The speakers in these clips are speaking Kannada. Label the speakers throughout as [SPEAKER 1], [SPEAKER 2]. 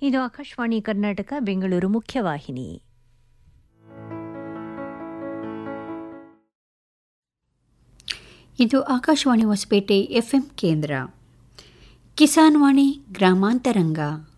[SPEAKER 1] ಇದು ಆಕಾಶವಾಣಿ ಕರ್ನಾಟಕ ಬೆಂಗಳೂರು ಮುಖ್ಯವಾಹಿನಿ
[SPEAKER 2] ಇದು ಆಕಾಶವಾಣಿ ಹೊಸಪೇಟೆ ಎಫ್ಎಂ ಕೇಂದ್ರ ಕಿಸಾನ್ ವಾಣಿ ಗ್ರಾಮಾಂತರಂಗ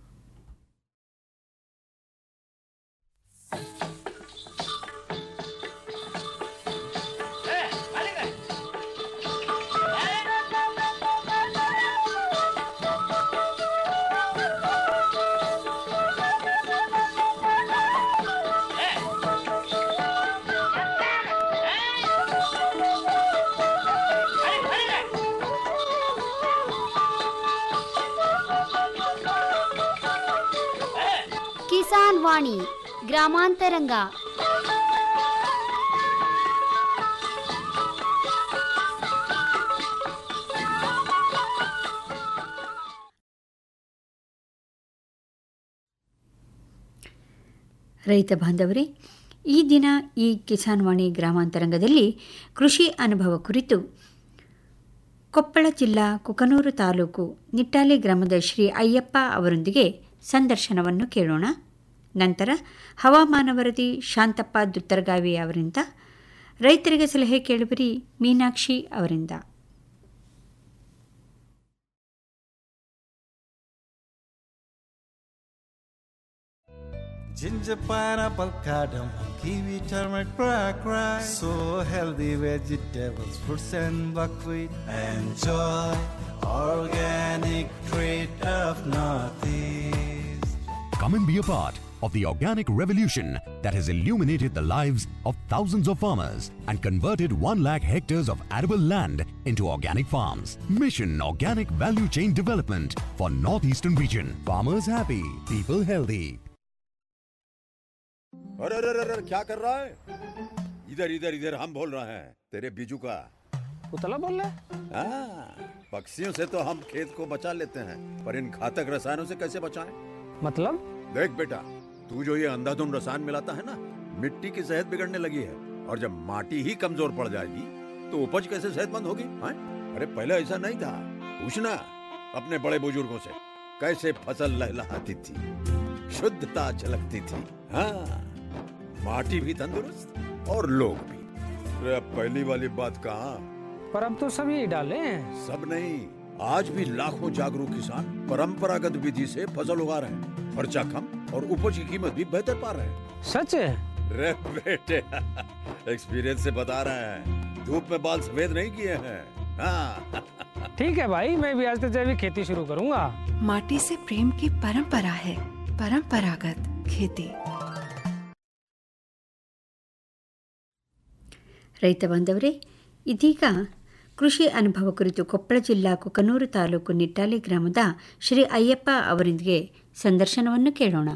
[SPEAKER 3] ಕಿಸಾನ್ ವಾಣಿ ಗ್ರಾಮಾಂತರಂಗ
[SPEAKER 2] ರೈತ ಬಾಂಧವರೇ ಈ ದಿನ ಈ ಕಿಸಾನ್ ವಾಣಿ ಗ್ರಾಮಾಂತರಂಗದಲ್ಲಿ ಕೃಷಿ ಅನುಭವ ಕುರಿತು ಕೊಪ್ಪಳ ಜಿಲ್ಲಾ ಕುಕನೂರು ತಾಲೂಕು ನಿಟ್ಟಾಲೆ ಗ್ರಾಮದ ಶ್ರೀ ಅಯ್ಯಪ್ಪ ಅವರೊಂದಿಗೆ ಸಂದರ್ಶನವನ್ನು ಕೇಳೋಣ ನಂತರ ಹವಾಮಾನ ವರದಿ ಶಾಂತಪ್ಪ ದುತ್ತರಗಾವಿ ಅವರಿಂದ ರೈತರಿಗೆ ಸಲಹೆ ಕೇಳುವರಿ ಮೀನಾಕ್ಷಿ ಅವರಿಂದ
[SPEAKER 4] Ginger, pineapple, cardamom, kiwi, turmeric, black rice. So healthy vegetables, fruits and buckwheat. Enjoy organic treat of Northeast.
[SPEAKER 5] Come and be a part of the organic revolution that has illuminated the lives of thousands of farmers and converted 1 lakh hectares of arable land into organic farms. Mission Organic Value Chain Development for Northeastern Region. Farmers happy, people healthy.
[SPEAKER 6] अरे अरे अरे अरे, क्या कर रहा है इधर इधर इधर हम बोल रहे हैं तेरे बीजू का
[SPEAKER 7] पुतला बोल रहा है
[SPEAKER 6] हाँ, पक्षियों से तो हम खेत को बचा लेते हैं पर इन घातक रसायनों से कैसे बचाएं?
[SPEAKER 7] मतलब
[SPEAKER 6] देख बेटा तू जो ये अंधाधुंध रसायन मिलाता है ना मिट्टी की सेहत बिगड़ने लगी है और जब माटी ही कमजोर पड़ जाएगी तो उपज कैसे सेहतमंद होगी हाँ? अरे पहले ऐसा नहीं था पूछना अपने बड़े बुजुर्गों से कैसे फसल लहलहाती थी शुद्धता झलकती थी हाँ माटी भी तंदुरुस्त और लोग भी अरे अब पहली वाली बात कहाँ
[SPEAKER 7] पर अब तो सभी डाले हैं
[SPEAKER 6] सब नहीं आज भी लाखों जागरूक किसान परंपरागत विधि से फसल उगा रहे हैं खर्चा कम और उपज की कीमत भी बेहतर पा रहे हैं
[SPEAKER 7] सच है
[SPEAKER 6] रे बेटे एक्सपीरियंस से बता रहे हैं धूप में बाल सफेद नहीं किए हैं हाँ
[SPEAKER 7] ठीक है भाई मैं भी आज से जैविक खेती शुरू करूंगा
[SPEAKER 8] माटी से प्रेम की परंपरा है परंपरागत खेती
[SPEAKER 2] ರೈತ ಬಾಂಧವರೇ ಇದೀಗ ಕೃಷಿ ಅನುಭವ ಕುರಿತು ಕೊಪ್ಪಳ ಜಿಲ್ಲಾ ಕುಕನೂರು ತಾಲೂಕು ನಿಟ್ಟಾಲೆ ಗ್ರಾಮದ ಶ್ರೀ ಅಯ್ಯಪ್ಪ ಅವರೊಂದಿಗೆ ಸಂದರ್ಶನವನ್ನು ಕೇಳೋಣ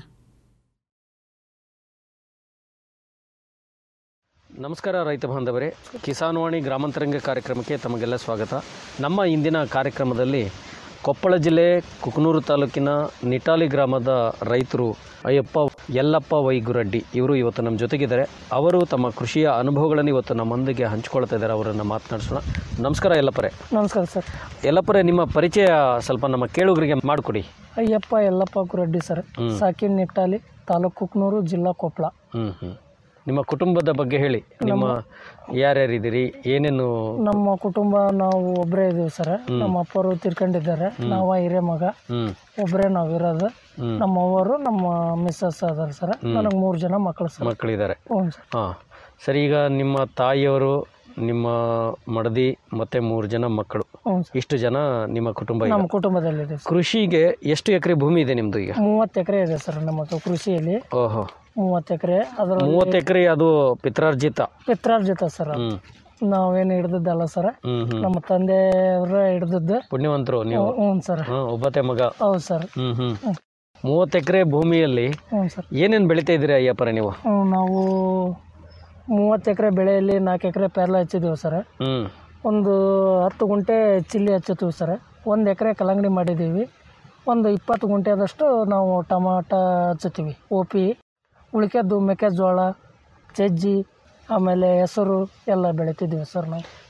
[SPEAKER 7] ನಮಸ್ಕಾರ ರೈತ ಬಾಂಧವರೇ ಕಿಸಾನ್ವಾಣಿ ಗ್ರಾಮಾಂತರಂಗ ಕಾರ್ಯಕ್ರಮಕ್ಕೆ ತಮಗೆಲ್ಲ ಸ್ವಾಗತ ನಮ್ಮ ಇಂದಿನ ಕಾರ್ಯಕ್ರಮದಲ್ಲಿ ಕೊಪ್ಪಳ ಜಿಲ್ಲೆ ಕುಕನೂರು ತಾಲೂಕಿನ ನಿಟಾಲಿ ಗ್ರಾಮದ ರೈತರು ಅಯ್ಯಪ್ಪ ಯಲ್ಲಪ್ಪ ವೈಗುರಡ್ಡಿ ಇವರು ಇವತ್ತು ನಮ್ಮ ಜೊತೆಗಿದ್ದಾರೆ ಅವರು ತಮ್ಮ ಕೃಷಿಯ ಅನುಭವಗಳನ್ನು ಇವತ್ತು ನಮ್ಮೊಂದಿಗೆ ಹಂಚ್ಕೊಳ್ತಾ ಇದ್ದಾರೆ ಅವರನ್ನು ಮಾತನಾಡಿಸೋಣ ನಮಸ್ಕಾರ ಯಲ್ಲಪ್ಪರೇ
[SPEAKER 9] ನಮಸ್ಕಾರ ಸರ್
[SPEAKER 7] ಯಲ್ಲಪ್ಪರೇ ನಿಮ್ಮ ಪರಿಚಯ ಸ್ವಲ್ಪ ನಮ್ಮ ಕೇಳುಗರಿಗೆ ಮಾಡಿಕೊಡಿ
[SPEAKER 9] ಅಯ್ಯಪ್ಪ ಯಲ್ಲಪ್ಪ ಗುರಡ್ಡಿ ಸರ್
[SPEAKER 7] ಹ್ಮ್.
[SPEAKER 9] ಸಾಕಿನ್ ನಿಟ್ಟಾಲಿ ತಾಲೂಕು ಕುಕ್ನೂರು ಜಿಲ್ಲಾ ಕೊಪ್ಪಳ
[SPEAKER 7] ಹ್ಞೂ ಹ್ಞೂ ನಿಮ್ಮ ಕುಟುಂಬದ ಬಗ್ಗೆ ಹೇಳಿ ನಿಮ್ಮ ಯಾರ್ಯಾರಿದ್ದೀರಿ ಏನೇನು
[SPEAKER 9] ನಮ್ಮ ಕುಟುಂಬ ನಾವು ಒಬ್ಬರೇ ಇದೀವಿ ಸರ್ ನಮ್ಮ ಅಪ್ಪರು ತೀರ್ಕೊಂಡಿದ್ದಾರೆ ನಾವ ಹಿರೇ ಮಗ
[SPEAKER 7] ಹ್ಞೂ
[SPEAKER 9] ಒಬ್ಬರೇ ನಾವು ಇರೋದು
[SPEAKER 7] ಹ್ಮ್.
[SPEAKER 9] ನಮ್ಮ ಅವ್ವರು ನಮ್ಮ ಮಿಸ್ಸಸ್ ಅದಾರ ಸರ್ ನನಗೆ ಮೂರು ಜನ ಮಕ್ಕಳು ಸರ್
[SPEAKER 7] ಮಕ್ಕಳಿದ್ದಾರೆ
[SPEAKER 9] ಹ್ಞೂ ಸರ್
[SPEAKER 7] ಹಾಂ ಸರಿ ಈಗ ನಿಮ್ಮ ತಾಯಿಯವರು ನಿಮ್ಮ ಮಡದಿ ಮತ್ತೆ ಮೂರು ಜನ ಮಕ್ಕಳು
[SPEAKER 9] ಹ್ಞೂ ಸರ್
[SPEAKER 7] ಇಷ್ಟು ಜನ ನಿಮ್ಮ ಕುಟುಂಬ ಈಗ
[SPEAKER 9] ನಮ್ಮ ಕುಟುಂಬದಲ್ಲಿದೆ ಸರ್
[SPEAKER 7] ಕೃಷಿಗೆ ಎಷ್ಟು ಎಕರೆ ಭೂಮಿ ಇದೆ ನಿಮ್ದು ಈಗ
[SPEAKER 9] ಮೂವತ್ತು ಎಕರೆ ಇದೆ ಸರ್ ನಮ್ಮ ಕೃಷಿಯಲ್ಲಿ
[SPEAKER 7] ಓಹೋ
[SPEAKER 9] ಮೂವತ್ತು ಎಕರೆ ಅದರಲ್ಲಿ
[SPEAKER 7] ಮೂವತ್ತು ಎಕರೆ ಅದು ಪಿತ್ರಾರ್ಜಿತ
[SPEAKER 9] ಪಿತ್ರಾರ್ಜಿತ ಸರ್ ಅದು.
[SPEAKER 7] ಹ್ಮ್
[SPEAKER 9] ನಾವೇನು ಹಿಡ್ದದ್ದಲ್ಲ ಸರ್
[SPEAKER 7] ಹ್ಮ್ ಹ್ಮ್
[SPEAKER 9] ನಮ್ಮ ತಂದೆಯವರ ಹಿಡ್ದದ್ದು
[SPEAKER 7] ಪುಣ್ಯವಂತರು ನೀವು
[SPEAKER 9] ಹ್ಞೂ ಸರ್
[SPEAKER 7] ಹ್ಮ್ ಒಬ್ಬತೆ ಮಗ
[SPEAKER 9] ಹೌದು ಸರ್
[SPEAKER 7] ಹ್ಮ್ ಹ್ಮ್ ಮೂವತ್ತು ಎಕರೆ ಭೂಮಿಯಲ್ಲಿ
[SPEAKER 9] ಹ್ಞೂ ಸರ್
[SPEAKER 7] ಏನೇನು ಬೆಳಿತಾ ಇದ್ದೀರಾ ಅಯ್ಯಪ್ಪರ ನೀವು
[SPEAKER 9] ಹ್ಮ್, ನಾವು ಮೂವತ್ತು ಎಕರೆ ಬೆಳೆಯಲ್ಲಿ ನಾಲ್ಕು ಎಕರೆ ಪೇರ್ಲ ಹಚ್ಚಿದ್ದೀವಿ ಸರ್
[SPEAKER 7] ಹ್ಮ್
[SPEAKER 9] ಒಂದು ಹತ್ತು ಗುಂಟೆ ಚಿಲ್ಲಿ ಹಚ್ಚುತ್ತೀವಿ ಸರ್ ಒಂದು ಎಕರೆ ಕಲ್ಲಂಗಡಿ ಮಾಡಿದ್ದೀವಿ ಒಂದು ಇಪ್ಪತ್ತು ಗುಂಟೆದಷ್ಟು ನಾವು ಟಮಾಟ ಹಚ್ಚುತ್ತೀವಿ ಓಪಿ ಉಳಿಕೆದ್ದು ಮೆಕ್ಕೆಜೋಳ ಸಜ್ಜಿ ಆಮೇಲೆ ಹೆಸರು ಎಲ್ಲ ಬೆಳಿತಿದ್ದೀವಿ ಸರ್ ನಾವು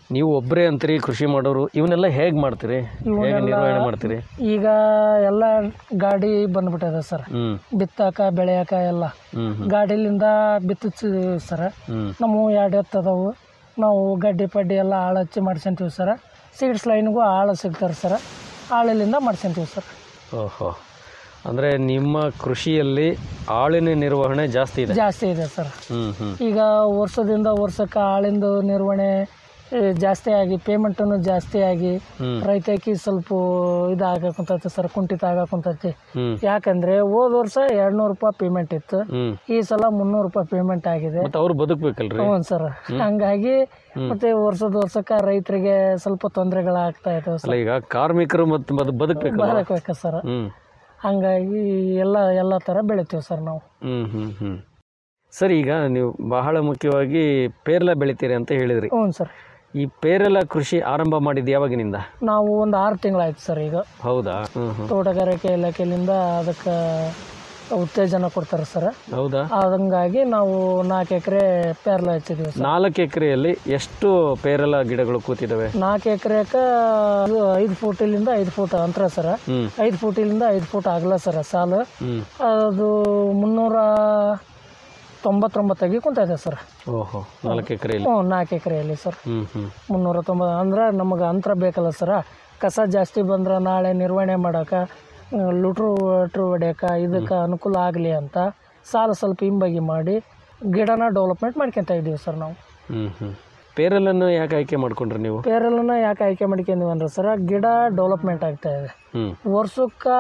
[SPEAKER 7] ನೀವು ಒಬ್ಬರೇ ಅಂತೀರಿ ಕೃಷಿ ಮಾಡೋರು ಇವನ್ನೆಲ್ಲ ಹೇಗೆ ಮಾಡ್ತೀರಿ ಹೇಗೆ
[SPEAKER 9] ಇವನ್ನೆಲ್ಲ-
[SPEAKER 7] ನಿರ್ವಹಣೆ ಮಾಡ್ತೀರಿ
[SPEAKER 9] ಈಗ ಎಲ್ಲ ಗಾಡಿ ಬಂದ್ಬಿಟ್ಟಿದೆ ಸರ್
[SPEAKER 7] ಹ್ಮ್
[SPEAKER 9] ಬಿತ್ತಾಕ ಬೆಳೆಯಾಕ ಎಲ್ಲ
[SPEAKER 7] ಹ್ಮ್ ಹ್ಮ್
[SPEAKER 9] ಗಾಡಿಲಿಂದ ಬಿತ್ತಿಸ್ತೀವಿ ಸರ್
[SPEAKER 7] ಹ್ಮ್
[SPEAKER 9] ನಮ್ಮ ಎರಡು ಎತ್ತದವು ನಾವು ಗಡ್ಡಿ ಪಡ್ಡಿ ಎಲ್ಲ ಆಳು ಹಚ್ಚಿ ಮಾಡ್ಸ್ಕೊಂತೀವಿ ಸರ್ ಸೀಡ್ಸ್ ಲೈನ್ಗೂ ಆಳು ಸಿಗ್ತಾರೆ ಸರ್ ಆಳಿಲಿಂದ ಮಾಡ್ಸ್ಕೊಂತೀವಿ ಸರ್
[SPEAKER 7] ಓಹೋ ಅಂದರೆ ನಿಮ್ಮ ಕೃಷಿಯಲ್ಲಿ ಆಳಿನ ನಿರ್ವಹಣೆ ಜಾಸ್ತಿ ಇದೆ
[SPEAKER 9] ಜಾಸ್ತಿ ಇದೆ ಸರ್
[SPEAKER 7] ಹ್ಮ್ ಹ್ಮ್
[SPEAKER 9] ಈಗ ವರ್ಷದಿಂದ ವರ್ಷಕ್ಕೆ ಆಳಿಂದು ನಿರ್ವಹಣೆ ಏ, ಜಾಸ್ತಿ ಆಗಿ ಪೇಮೆಂಟನ್ನು ಜಾಸ್ತಿ ಆಗಿ
[SPEAKER 7] ಹ್ಮ್.
[SPEAKER 9] ರೈತಕಿ ಸ್ವಲ್ಪ ಇದಾಗಕುಂತೈತಿ ಸರ್ ಕುಂಠಿತ ಆಗಕುಂತೈತಿ
[SPEAKER 7] ಹ್ಮ್
[SPEAKER 9] ಯಾಕಂದ್ರೆ ಹೋದ ವರ್ಷ ಎರಡ್ನೂರು ರೂಪಾಯಿ ಪೇಮೆಂಟ್ ಇತ್ತು
[SPEAKER 7] ಹ್ಮ್
[SPEAKER 9] ಈ ಸಲ ಮುನ್ನೂರು ರೂಪಾಯಿ ಪೇಮೆಂಟ್ ಆಗಿದೆ
[SPEAKER 7] ಮತ್ತೆ ಅವ್ರು ಬದುಕಬೇಕಲ್ರಿ
[SPEAKER 9] ಹ್ಞೂ ಸರ್ ಹಂಗಾಗಿ ಮತ್ತೆ ವರ್ಷದ ವರ್ಷಕ್ಕೆ ರೈತರಿಗೆ ಸ್ವಲ್ಪ ತೊಂದರೆಗಳಾಗ್ತಾ ಇದಾವೆ
[SPEAKER 7] ಅಲ್ಲ
[SPEAKER 9] ಸರ್
[SPEAKER 7] ಈಗ ಕಾರ್ಮಿಕರು ಮತ್ತೆ ಬದು ಬದುಕಬೇಕಲ್ಲ
[SPEAKER 9] ಬರಬೇಕು ಸರ್
[SPEAKER 7] ಹ್ಮ್
[SPEAKER 9] ಹಂಗಾಗಿ ಎಲ್ಲ ಎಲ್ಲ ಥರ ಬೆಳಿತೀವಿ ಸರ್ ನಾವು
[SPEAKER 7] ಹ್ಮ್ ಹ್ಮ್ ಹ್ಮ್ ಸರಿ ಈಗ ನೀವು ಬಹಳ ಮುಖ್ಯವಾಗಿ ಪೇರ್ಲ ಬೆಳಿತೀರಿ ಅಂತ ಹೇಳಿದ್ರಿ
[SPEAKER 9] ಹ್ಞೂ ಸರ್
[SPEAKER 7] ಈ ಪೇರಲ ಕೃಷಿ ಆರಂಭ ಮಾಡಿದ್ದು ಯಾವಾಗಿನಿಂದ
[SPEAKER 9] ನಾವು ಒಂದು ಆರು ತಿಂಗಳಾಯ್ತು ಸರ್ ಈಗ
[SPEAKER 7] ಹೌದಾ ಹ್ಮ್ ಹ್ಮ್
[SPEAKER 9] ತೋಟಗಾರಿಕೆ ಇಲಾಖೆಯಿಂದ ಅದಕ್ಕೆ ಉತ್ತೇಜನ ಕೊಡ್ತಾರೆ ಸರ್
[SPEAKER 7] ಹೌದಾ
[SPEAKER 9] ಹಂಗಾಗಿ ನಾವು ನಾಲ್ಕು ಎಕರೆ ಪೇರ್ಲ ಹಚ್ಚಿದ್ದೀವಿ ಸರ್
[SPEAKER 7] ನಾಲ್ಕು ಎಕರೆಯಲ್ಲಿ ಎಷ್ಟು ಪೇರಲ ಗಿಡಗಳು ಕೂತಿದ್ದಾವೆ
[SPEAKER 9] ನಾಲ್ಕು ಎಕರೆಗೆ ಐದು ಫೂಟಿಲಿಂದ ಐದು ಫೂಟ್ ಅಂತರ ಸರ್
[SPEAKER 7] ಹ್ಮ್
[SPEAKER 9] ಐದು ಫೂಟಿಲಿಂದ ಐದು ಫೂಟ್ ಆಗಲ್ಲ ಸರ್ ಸಾಲು
[SPEAKER 7] ಹ್ಮ್
[SPEAKER 9] ಅದು ಮುನ್ನೂರ ತೊಂಬತ್ತೊಂಬತ್ತಾಗಿ ಕುಂತಿದೆ ಸರ್
[SPEAKER 7] ಓಹೋ ನಾಲ್ಕು ಎಕರೆಯಲ್ಲಿ
[SPEAKER 9] ಹ್ಞೂ ನಾಲ್ಕು ಎಕರೆಯಲ್ಲಿ ಸರ್
[SPEAKER 7] ಹ್ಮ್ ಹ್ಮ್
[SPEAKER 9] ಮುನ್ನೂರ ತೊಂಬತ್ತು ಅಂದ್ರೆ ನಮಗೆ ಅಂತರ ಬೇಕಲ್ಲ ಸರ ಕಸ ಜಾಸ್ತಿ ಬಂದ್ರೆ ನಾಳೆ ನಿರ್ವಹಣೆ ಮಾಡೋಕೆ ಲುಟ್ರು ವಟ್ರು ಹೊಡ್ಯೋಕೆ ಇದಕ್ಕೆ ಅನುಕೂಲ ಆಗಲಿ ಅಂತ ಸಾಲ ಸ್ವಲ್ಪ ಹಿಂಬಾಗಿ ಮಾಡಿ ಗಿಡನ ಡೆವಲಪ್ಮೆಂಟ್ ಮಾಡ್ಕೊತಾ ಇದ್ದೀವಿ ಸರ್ ನಾವು
[SPEAKER 7] ಹ್ಮ್ ಹ್ಮ್ ಪೇರಲನ್ನು ಯಾಕೆ ಆಯ್ಕೆ ಮಾಡ್ಕೊಂಡ್ರಿ ನೀವು
[SPEAKER 9] ಪೇರಲನ್ನ ಯಾಕೆ ಆಯ್ಕೆ ಮಾಡ್ಕೊಂಡಿವಿ ಅಂದ್ರೆ ಸರ ಗಿಡ ಡೆವಲಪ್ಮೆಂಟ್ ಆಗ್ತಾ ಇದೆ
[SPEAKER 7] ಹ್ಮ್
[SPEAKER 9] ವರ್ಷಕ್ಕೆ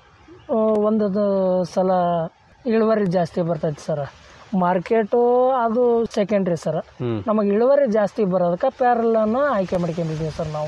[SPEAKER 9] ಒಂದು ಸಲ ಇಳುವರಿ ಜಾಸ್ತಿ ಬರ್ತೈತೆ ಸರ್ ಮಾರ್ಕೆಟು ಅದು ಸೆಕೆಂಡ್ರಿ ಸರ್
[SPEAKER 7] ಹ್ಮ್
[SPEAKER 9] ನಮಗೆ ಇಳುವರಿ ಜಾಸ್ತಿ ಬರೋದಕ್ಕೆ ಪ್ಯಾರಲನ್ನು ಆಯ್ಕೆ ಮಾಡ್ಕೊಂಡಿದ್ದೀವಿ ಸರ್ ನಾವು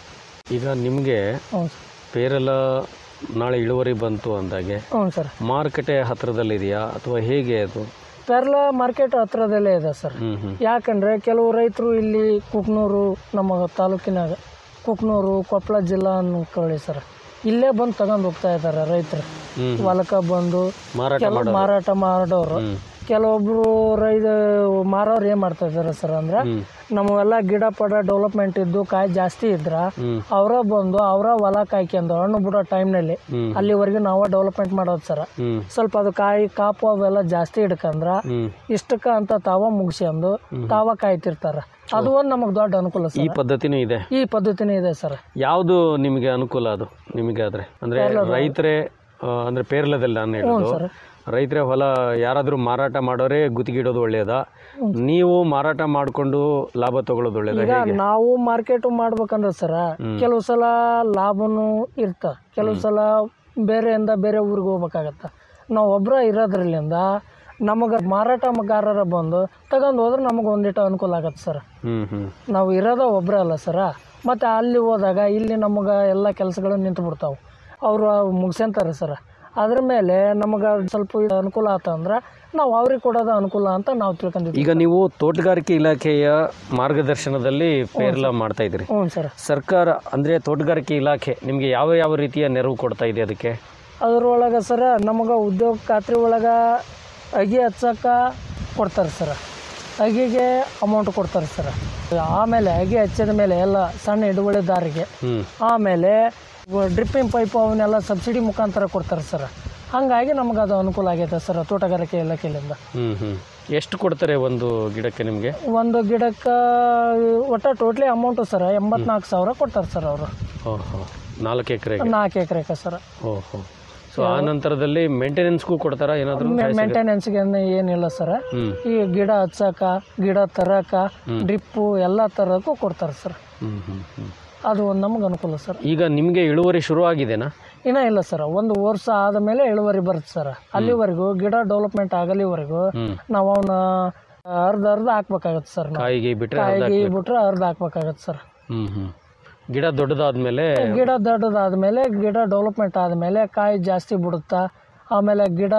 [SPEAKER 7] ಈಗ ನಿಮಗೆ
[SPEAKER 9] ಹ್ಞೂ
[SPEAKER 7] ಪೇರಲ ನಾಳೆ ಇಳುವರಿ ಬಂತು ಅಂದಾಗೆ
[SPEAKER 9] ಹ್ಞೂ ಸರ್
[SPEAKER 7] ಮಾರುಕಟ್ಟೆ ಹತ್ರದಲ್ಲಿದೆಯಾ ಅಥವಾ ಹೇಗೆ ಅದು
[SPEAKER 9] ಪೇರ್ಲ ಮಾರ್ಕೆಟ್ ಹತ್ರದಲ್ಲೇ ಇದೆ ಸರ್
[SPEAKER 7] ಹ್ಮ್ ಹ್ಮ್
[SPEAKER 9] ಯಾಕಂದರೆ ಕೆಲವು ರೈತರು ಇಲ್ಲಿ ಕುಕ್ನೂರು ನಮ್ಮ ತಾಲೂಕಿನಾಗ ಕುಕ್ನೂರು ಕೊಪ್ಪಳ ಜಿಲ್ಲಾ ಅನ್ಕೊಳ್ಳಿ ಸರ್ ಇಲ್ಲೇ ಬಂದು ತಗೊಂಡು ಹೋಗ್ತಾ ಇದ್ದಾರೆ ರೈತರು
[SPEAKER 7] ಹ್ಮ್
[SPEAKER 9] ಹೊಲಕ್ಕೆ ಬಂದು
[SPEAKER 7] ಮಾರಾಟ
[SPEAKER 9] ಕೆಲವು
[SPEAKER 7] ಮಾಡೋದು
[SPEAKER 9] ಮಾರಾಟ ಮಾಡೋರು
[SPEAKER 7] ಹ್ಮ್
[SPEAKER 9] ಕೆಲವೊಬ್ರು ರೈತ ಮಾರೋರು ಏನು ಮಾಡ್ತಾ ಇದ್ದಾರೆ ಸರ್ ಅಂದ್ರೆ
[SPEAKER 7] ಹ್ಮ್
[SPEAKER 9] ನಮ್ಮವೆಲ್ಲ ಗಿಡ ಪಡ ಡೆವಲಪ್ಮೆಂಟ್ ಇದ್ದು ಕಾಯಿ ಜಾಸ್ತಿ ಇದ್ರ
[SPEAKER 7] ಹ್ಮ್
[SPEAKER 9] ಅವರ ಬಂದು ಅವರ ಹೊಲ ಕಾಯ್ಕೊಂಡು ಹಣ್ಣು ಬಿಡೋ ಟೈಮ್ನಲ್ಲಿ
[SPEAKER 7] ಹ್ಮ್
[SPEAKER 9] ಅಲ್ಲಿವರೆಗೆ ನಾವೇ ಡೆವಲಪ್ಮೆಂಟ್ ಮಾಡೋದು ಸರ್
[SPEAKER 7] ಹ್ಮ್
[SPEAKER 9] ಸ್ವಲ್ಪ ಅದು ಕಾಯಿ ಕಾಪು ಅವೆಲ್ಲ ಜಾಸ್ತಿ ಹಿಡ್ಕಂದ್ರ
[SPEAKER 7] ಹ್ಮ್
[SPEAKER 9] ಇಷ್ಟಕ್ಕ ಅಂತ ತಾವ ಮುಗಿಸ್ಕೊಂಡು ತಾವ ಕಾಯ್ತಿರ್ತಾರ ಅದು ಒಂದು ನಮಗೆ ದೊಡ್ಡ ಅನುಕೂಲ
[SPEAKER 7] ಈ
[SPEAKER 9] ಸರ್
[SPEAKER 7] ಪದ್ಧತಿನೂ ಇದೆ
[SPEAKER 9] ಈ ಪದ್ಧತಿನೇ ಇದೆ ಸರ್
[SPEAKER 7] ಯಾವುದು ನಿಮಗೆ ಅನುಕೂಲ ಅದು ನಿಮಗೆ ಆದ್ರೆ ಅಂದ್ರೆ ರೈತರೇ ಆ, ಅಂದ್ರೆ ಪೇರ್ಲದಲ್ಲಿ ನಾನು ಹೇಳೋದು
[SPEAKER 9] ಸರ್.
[SPEAKER 7] ರೈತರೇ ಹೊಲ ಯಾರಾದರೂ ಮಾರಾಟ ಮಾಡೋರೇ ಗುತ್ತಿಗಿಡೋದು ಒಳ್ಳೆಯದಾ ನೀವು ಮಾರಾಟ ಮಾಡಿಕೊಂಡು ಲಾಭ ತಗೊಳ್ಳೋದು ಒಳ್ಳೆಯದಾ
[SPEAKER 9] ಈಗ
[SPEAKER 7] ಹೇಗೆ
[SPEAKER 9] ನಾವು ಮಾರ್ಕೆಟ್ ಮಾಡ್ಬೇಕಂದ್ರೆ ಸರ ಕೆಲವು ಸಲ ಲಾಭನೂ ಇರ್ತ ಕೆಲವು ಸಲ ಬೇರೆಯಿಂದ ಬೇರೆ ಊರಿಗೆ ಹೋಗ್ಬೇಕಾಗತ್ತ ನಾವು ಒಬ್ಬರ ಇರೋದ್ರಲ್ಲಿಂದ ನಮಗೆ ಮಾರಾಟಗಾರರ ಬಂದು ತಗೊಂಡು ಹೋದ್ರೆ ನಮಗೆ ಒಂದಿಟ್ಟು ಅನುಕೂಲ ಆಗತ್ತೆ ಸರ್
[SPEAKER 7] ಹ್ಮ್ ಹ್ಮ್
[SPEAKER 9] ನಾವು ಇರೋದ ಒಬ್ಬರೇ ಅಲ್ಲ ಸರ ಮತ್ತು ಅಲ್ಲಿ ಹೋದಾಗ ಇಲ್ಲಿ ನಮಗೆ ಎಲ್ಲ ಕೆಲಸಗಳು ನಿಂತು ಬಿಡ್ತಾವೆ ಅವರು ಮುಗಿಸ್ಕೊಂತಾರೆ ಸರ್ ಅದ್ರ ಮೇಲೆ ನಮಗೆ ಸ್ವಲ್ಪ ಇದು ಅನುಕೂಲ ಆತಂದ್ರೆ ನಾವು ಅವ್ರಿಗೆ ಕೊಡೋದು ಅನುಕೂಲ ಅಂತ ನಾವು ತಿಳ್ಕೊಂಡಿದ್ದೀವಿ
[SPEAKER 7] ಈಗ ನೀವು ತೋಟಗಾರಿಕೆ ಇಲಾಖೆಯ ಮಾರ್ಗದರ್ಶನದಲ್ಲಿ ಪೇರ್ಲ ಮಾಡ್ತಾ ಇದ್ರಿ
[SPEAKER 9] ಹ್ಞೂ ಸರ್
[SPEAKER 7] ಸರ್ಕಾರ ಅಂದ್ರೆ ತೋಟಗಾರಿಕೆ ಇಲಾಖೆ ನಿಮಗೆ ಯಾವ ಯಾವ ರೀತಿಯ ನೆರವು ಕೊಡ್ತಾ ಇದೆ ಅದಕ್ಕೆ
[SPEAKER 9] ಅದ್ರೊಳಗೆ ಸರ ನಮಗೆ ಉದ್ಯೋಗ ಖಾತ್ರಿ ಒಳಗೆ ಅಗಿ ಹಚ್ಚಕ್ಕೆ ಕೊಡ್ತಾರೆ ಸರ್ ಅಗಿಗೆ ಅಮೌಂಟ್ ಕೊಡ್ತಾರೆ ಸರ್ ಆಮೇಲೆ ಅಗಿ ಹಚ್ಚಿದ ಮೇಲೆ ಎಲ್ಲ ಸಣ್ಣ ಹಿಡುವಳಿದಾರಿಗೆ
[SPEAKER 7] ಹ್ಮ್
[SPEAKER 9] ಆಮೇಲೆ ಡ್ರಿಪ್ಪಿಂಗ್ ಪೈಪ್ ಅವನ್ನೆಲ್ಲ ಸಬ್ಸಿಡಿ ಮುಖಾಂತರ ಕೊಡ್ತಾರೆ ಸರ್ ಹಾಗಾಗಿ ನಮಗೆ ಅದು ಅನುಕೂಲ ಆಗೈತೆ ಸರ್ ತೋಟಗಾರಿಕೆ ಇಲಾಖೆಯಿಂದ
[SPEAKER 7] ಹ್ಮ್ ಹ್ಮ್ ಎಷ್ಟು ಕೊಡ್ತಾರೆ ಒಂದು ಗಿಡಕ್ಕೆ ನಿಮಗೆ
[SPEAKER 9] ಒಂದು ಗಿಡಕ್ಕೆ ಒಟ್ಟ ಟೋಟ್ಲಿ ಅಮೌಂಟು ಸರ್ ಎಂಬತ್ನಾಲ್ಕು ಸಾವಿರ ಕೊಡ್ತಾರೆ ಸರ್ ಅವರು
[SPEAKER 7] ಓಹೋ ನಾಲ್ಕು ಎಕರೆಗೆ
[SPEAKER 9] ನಾಲ್ಕು ಎಕರೆಗೆ ಸರ್
[SPEAKER 7] ಓಹೋ ಸೊ ಆ ನಂತರದಲ್ಲಿ ಮೇಂಟೆನೆನ್ಸ್ಗೂ ಕೊಡ್ತಾರಾ ಏನಾದರೂ
[SPEAKER 9] ಮೇಂಟೆನೆನ್ಸ್ಗೆ ಏನಿಲ್ಲ ಸರ್
[SPEAKER 7] ಹ್ಮ್
[SPEAKER 9] ಈ ಗಿಡ ಹಚ್ಚಕ ಗಿಡ ತರಕ ಡ್ರಿಪ್ಪು ಎಲ್ಲ ತರಕ್ಕೂ ಕೊಡ್ತಾರೆ ಸರ್
[SPEAKER 7] ಹ್ಮ್ ಹ್ಮ್ ಹ್ಮ್
[SPEAKER 9] ಅದು ಒಂದು ನಮ್ಗೆ ಅನುಕೂಲ ಸರ್
[SPEAKER 7] ಈಗ ನಿಮಗೆ ಇಳುವರಿ ಶುರು ಆಗಿದೆನಾ
[SPEAKER 9] ಇನ್ನೂ ಇಲ್ಲ ಸರ್ ಒಂದು ವರ್ಷ ಆದ ಮೇಲೆ ಇಳುವರಿ ಬರುತ್ತೆ ಸರ್ ಅಲ್ಲಿವರೆಗೂ ಗಿಡ ಡೆವಲಪ್ಮೆಂಟ್ ಆಗಲಿವರೆಗೂ
[SPEAKER 7] ಹ್ಮ್
[SPEAKER 9] ನಾವು ಅವನ್ನ ಅರ್ಧ ಅರ್ಧ ಹಾಕ್ಬೇಕಾಗತ್ತೆ ಸರ್ ನಾವು
[SPEAKER 7] ಕಾಯಿಗೆ ಬಿಟ್ರೆ ಅರ್ಧ
[SPEAKER 9] ಕಾಯಿಗೆ
[SPEAKER 7] ಹಾಕ್ಬೇಕು.
[SPEAKER 9] ಬಿಟ್ರೆ ಅರ್ಧ ಹಾಕ್ಬೇಕಾಗತ್ತೆ ಸರ್
[SPEAKER 7] ಹ್ಮ್ ಹ್ಮ್ ಗಿಡ ದೊಡ್ಡದಾದ್ಮೇಲೆ
[SPEAKER 9] ಗಿಡ ದೊಡ್ಡದಾದ್ಮೇಲೆ ಗಿಡ ಡೆವಲಪ್ಮೆಂಟ್ ಆದಮೇಲೆ ಕಾಯಿ ಜಾಸ್ತಿ ಬಿಡುತ್ತಾ ಆಮೇಲೆ ಗಿಡ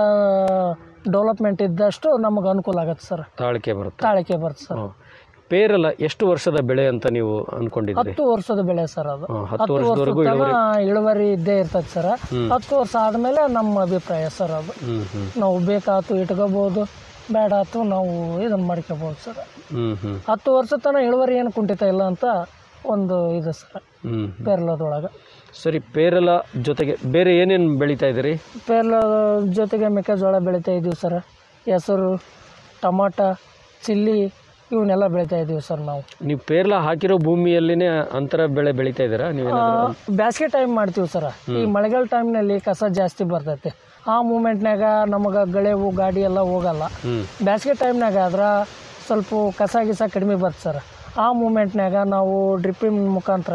[SPEAKER 9] ಡೆವಲಪ್ಮೆಂಟ್ ಇದ್ದಷ್ಟು ನಮಗೆ ಅನುಕೂಲ ಆಗತ್ತೆ ಸರ್
[SPEAKER 7] ತಾಳಿಕೆ ಬರುತ್ತೆ
[SPEAKER 9] ತಾಳಿಕೆ ಬರುತ್ತೆ ಸರ್
[SPEAKER 7] ಹ್ಮ್. ಪೇರಲ ಎಷ್ಟು ವರ್ಷದ ಬೆಳೆ ಅಂತ ನೀವು ಅನ್ಕೊಂಡಿದ್ರಿ
[SPEAKER 9] ಹತ್ತು ವರ್ಷದ ಬೆಳೆ ಸರ್ ಅದು
[SPEAKER 7] ಹ್ಮ್, ಹತ್ತು
[SPEAKER 9] ಹತ್ತು
[SPEAKER 7] ವರ್ಷದವರೆಗೂ
[SPEAKER 9] ವರ್ಷದ
[SPEAKER 7] ಇಳುವರಿ
[SPEAKER 9] ತನಕ ಇಳುವರಿ ಇದ್ದೇ ಇರ್ತದೆ ಸರ್ ಹತ್ತು ವರ್ಷ ಆದಮೇಲೆ ನಮ್ಮ ಅಭಿಪ್ರಾಯ ಸರ್ ಅದು
[SPEAKER 7] ಹ್ಮ್ ಹ್ಮ್
[SPEAKER 9] ನಾವು ಬೇಕಾತು ಇಟ್ಕೋಬೋದು ಬೇಡ ಆತು ನಾವು ಇದನ್ನು ಮಾಡ್ಕೋಬೋದು ಸರ್
[SPEAKER 7] ಹ್ಞೂ ಹ್ಞೂ
[SPEAKER 9] ಹತ್ತು ವರ್ಷ ತನಕ ಇಳುವರಿ ಏನು ಕುಂಠಿತ ಇಲ್ಲ ಅಂತ ಒಂದು ಇದು ಸರ್
[SPEAKER 7] ಹ್ಞೂ
[SPEAKER 9] ಪೇರ್ಲದೊಳಗೆ
[SPEAKER 7] ಸರಿ ಪೇರಲ ಜೊತೆಗೆ ಬೇರೆ ಏನೇನು ಬೆಳೀತಾ ಇದ್ದೀರಿ
[SPEAKER 9] ಪೇರ್ಲ ಜೊತೆಗೆ ಮೆಕ್ಕೆಜೋಳ ಬೆಳಿತಾ ಇದ್ದೀವಿ ಸರ್ ಹೆಸರು ಟಮಾಟ ಚಿಲ್ಲಿ ಇವನ್ನೆಲ್ಲ ಬೆಳಿತಾ ಇದ್ದೀವಿ ಸರ್ ನಾವು
[SPEAKER 7] ನೀವು ಪೇರ್ಲ ಹಾಕಿರೋ ಭೂಮಿಯಲ್ಲಿನೇ ಅಂತರ ಬೆಳೆ ಬೆಳೀತಾ ಇದ್ದೀರಾ ನೀವೇನಾದ್ರು
[SPEAKER 9] ಬ್ಯಾಸಿಗೆ ಟೈಮ್ ಮಾಡ್ತೀವಿ ಸರ್ ಈ ಮಳೆಗಾಲ ಟೈಮ್ನಲ್ಲಿ ಕಸ ಜಾಸ್ತಿ ಬರ್ತೈತೆ ಆ ಮೂಮೆಂಟ್ನಾಗ ನಮಗೆ ಗಳೆವು ಗಾಡಿ ಎಲ್ಲ ಹೋಗಲ್ಲ
[SPEAKER 7] ಹ್ಞೂ
[SPEAKER 9] ಬ್ಯಾಸಿಗೆ ಟೈಮ್ನಾಗ ಆದ್ರೆ ಸ್ವಲ್ಪ ಕಸ ಗಿಸ ಕಡಿಮೆ ಬರ್ತದೆ ಸರ್ ಆ ಮೂಮೆಂಟ್ನಾಗ ನಾವು ಡ್ರಿಪ್ಪಿನ ಮುಖಾಂತರ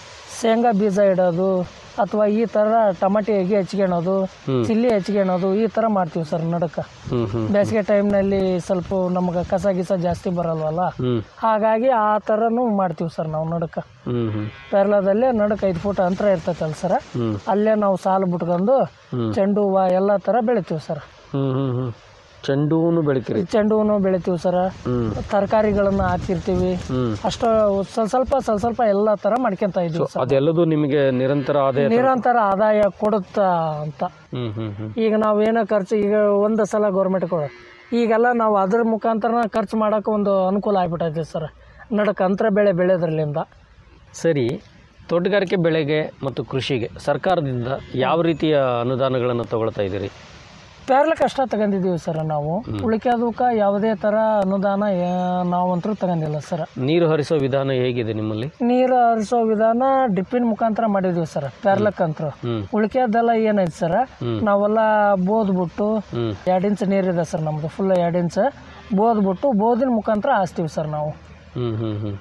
[SPEAKER 9] ಶೇಂಗಾ ಬೀಜ ಇಡೋದು ಅಥವಾ ಈ ಥರ ಟಮಾಟಿ ಎಗೆ ಹಚ್ಕೊಳೋದು ಚಿಲ್ಲಿ ಹಚ್ಕೊಳೋದು ಈ ಥರ ಮಾಡ್ತೀವಿ ಸರ್ ನಡಕ
[SPEAKER 7] ಹ್ಞೂ ಹ್ಞೂ
[SPEAKER 9] ಬೇಸಿಗೆ ಟೈಮ್ನಲ್ಲಿ ಸ್ವಲ್ಪ ನಮಗೆ ಕಸ ಗಿಸ ಜಾಸ್ತಿ ಬರಲ್ವಲ್ಲ
[SPEAKER 7] ಹ್ಞೂ
[SPEAKER 9] ಹಾಗಾಗಿ ಆ ಥರನೂ ಮಾಡ್ತೀವಿ ಸರ್ ನಾವು ನಡಕ
[SPEAKER 7] ಹ್ಞೂ ಹ್ಞೂ
[SPEAKER 9] ಪೇರ್ಲದಲ್ಲೇ ನಡಕ ಐದು ಫುಟ್ ಅಂತರ ಇರ್ತೈತಲ್ಲ ಸರ್
[SPEAKER 7] ಹ್ಞೂ
[SPEAKER 9] ಅಲ್ಲೇ ನಾವು ಸಾಲು ಬಿಟ್ಕೊಂಡು
[SPEAKER 7] ಹ್ಮ್.
[SPEAKER 9] ಚೆಂಡು ಹೂವು ಎಲ್ಲ ಥರ ಬೆಳಿತೀವಿ ಸರ್
[SPEAKER 7] ಹ್ಞೂ ಹ್ಞೂ ಹ್ಞೂ ಚೆಂಡು ಹೂನು ಬೆಳಿತೀರಿ
[SPEAKER 9] ಚೆಂಡು ಹೂನು ಬೆಳಿತೀವಿ ಸರ್
[SPEAKER 7] ಹ್ಞೂ
[SPEAKER 9] ತರಕಾರಿಗಳನ್ನ ಹಾಕಿರ್ತೀವಿ
[SPEAKER 7] ಹ್ಞೂ
[SPEAKER 9] ಅಷ್ಟು ಸ್ವಲ್ಪ ಸ್ವಲ್ಪ ಸ್ವಲ್ಪ ಸ್ವಲ್ಪ ಎಲ್ಲ ಥರ ಮಾಡ್ಕೊಂತ ಇದೀವಿ ಸರ್
[SPEAKER 7] ಅದೆಲ್ಲದು ನಿಮಗೆ ನಿರಂತರ ಆದಾಯ ತರ-
[SPEAKER 9] ನಿರಂತರ ಆದಾಯ ಕೊಡುತ್ತಾ ಅಂತ
[SPEAKER 7] ಹ್ಞೂ ಹ್ಞೂ ಹ್ಞೂ
[SPEAKER 9] ಈಗ ನಾವು ಏನೋ ಖರ್ಚು ಈಗ ಒಂದು ಸಲ ಗೌರ್ಮೆಂಟ್ ಕೊಡ ಈಗೆಲ್ಲ ನಾವು ಅದ್ರ ಮುಖಾಂತರ ಖರ್ಚು ಮಾಡೋಕೆ ಒಂದು ಅನುಕೂಲ ಆಗ್ಬಿಟ್ಟೈತೆ ಸರ್ ನಡಕ ಅಂತರ ಬೆಳೆ ಬೆಳೆದ್ರಲಿಂದ
[SPEAKER 7] ಸರಿ ತೋಟಗಾರಿಕೆ ಬೆಳೆಗೆ ಮತ್ತು ಕೃಷಿಗೆ ಸರ್ಕಾರದಿಂದ ಯಾವ ರೀತಿಯ ಅನುದಾನಗಳನ್ನು ತಗೊಳ್ತಾ ಇದ್ದೀರಿ
[SPEAKER 9] ಪೇರ್ಲಕ್ಕೆ ಅಷ್ಟ ತಗೊಂಡಿದ್ದೀವಿ ಸರ್ ನಾವು ಉಳಿಕೆದಕ್ಕೆ ಯಾವುದೇ ಥರ ಅನುದಾನ ಯಾ- ನಾವಂತರೂ ತಗೊಂಡಿಲ್ಲ ಸರ್
[SPEAKER 7] ನೀರು ಹರಿಸೋ ವಿಧಾನ ಹೇಗಿದೆ ನಿಮ್ಮಲ್ಲಿ
[SPEAKER 9] ನೀರು ಹರಿಸೋ ವಿಧಾನ ಡಿಪ್ಪಿನ ಮುಖಾಂತರ ಮಾಡಿದೀವಿ ಸರ್ ಪೇರ್ಲಕ್ ಅಂತೂ
[SPEAKER 7] ಹ್ಮ್.
[SPEAKER 9] ಉಳಿಕೆದೆಲ್ಲ ಏನೈತೆ ಸರ್ ನಾವೆಲ್ಲ ಬೋದ್ಬಿಟ್ಟು
[SPEAKER 7] ಹ್ಮ್.
[SPEAKER 9] ಎರಡು ಇಂಚ್ ನೀರಿದೆ ಸರ್ ನಮ್ದು ಫುಲ್ ಎರಡು ಇಂಚ್ ಬೋದ್ಬಿಟ್ಟು ಬೋದಿನ ಮುಖಾಂತರ ಹಾಸ್ತೀವಿ ಸರ್ ನಾವು
[SPEAKER 7] ಹ್ಞೂ ಹ್ಞೂ ಹ್ಞೂ